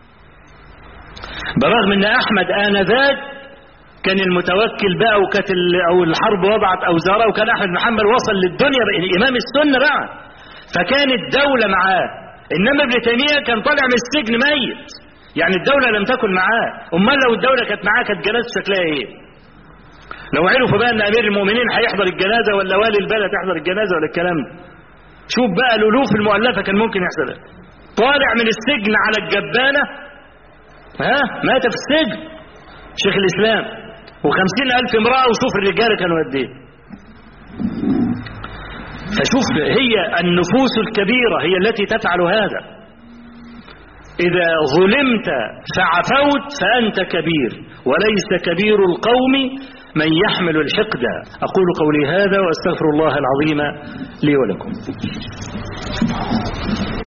برغم أن أحمد آنذاك كان المتوكل بقى وكانت أو الحرب وضعت أوزارها وكان أحمد بن حنبل وصل للدنيا بقى إمام السنة بقى فكانت الدولة معاه إنما ابن تيمية كان طالع من السجن ميت يعني الدولة لم تكن معاه أمال لو الدولة كانت معاه كانت جنازته شكلها إيه لو عرفوا بقى ان امير المؤمنين هيحضر الجنازه ولا والي البلد يحضر الجنازه ولا الكلام ده شوف بقى الالوف المؤلفه كان ممكن يحصل إيه. طالع من السجن على الجبانه ها مات في السجن شيخ الاسلام وخمسين الف امراه وشوف الرجاله كانوا قد ايه فشوف هي النفوس الكبيره هي التي تفعل هذا إذا ظلمت فعفوت فأنت كبير وليس كبير القوم من يحمل الحقد أقول قولي هذا وأستغفر الله العظيم لي ولكم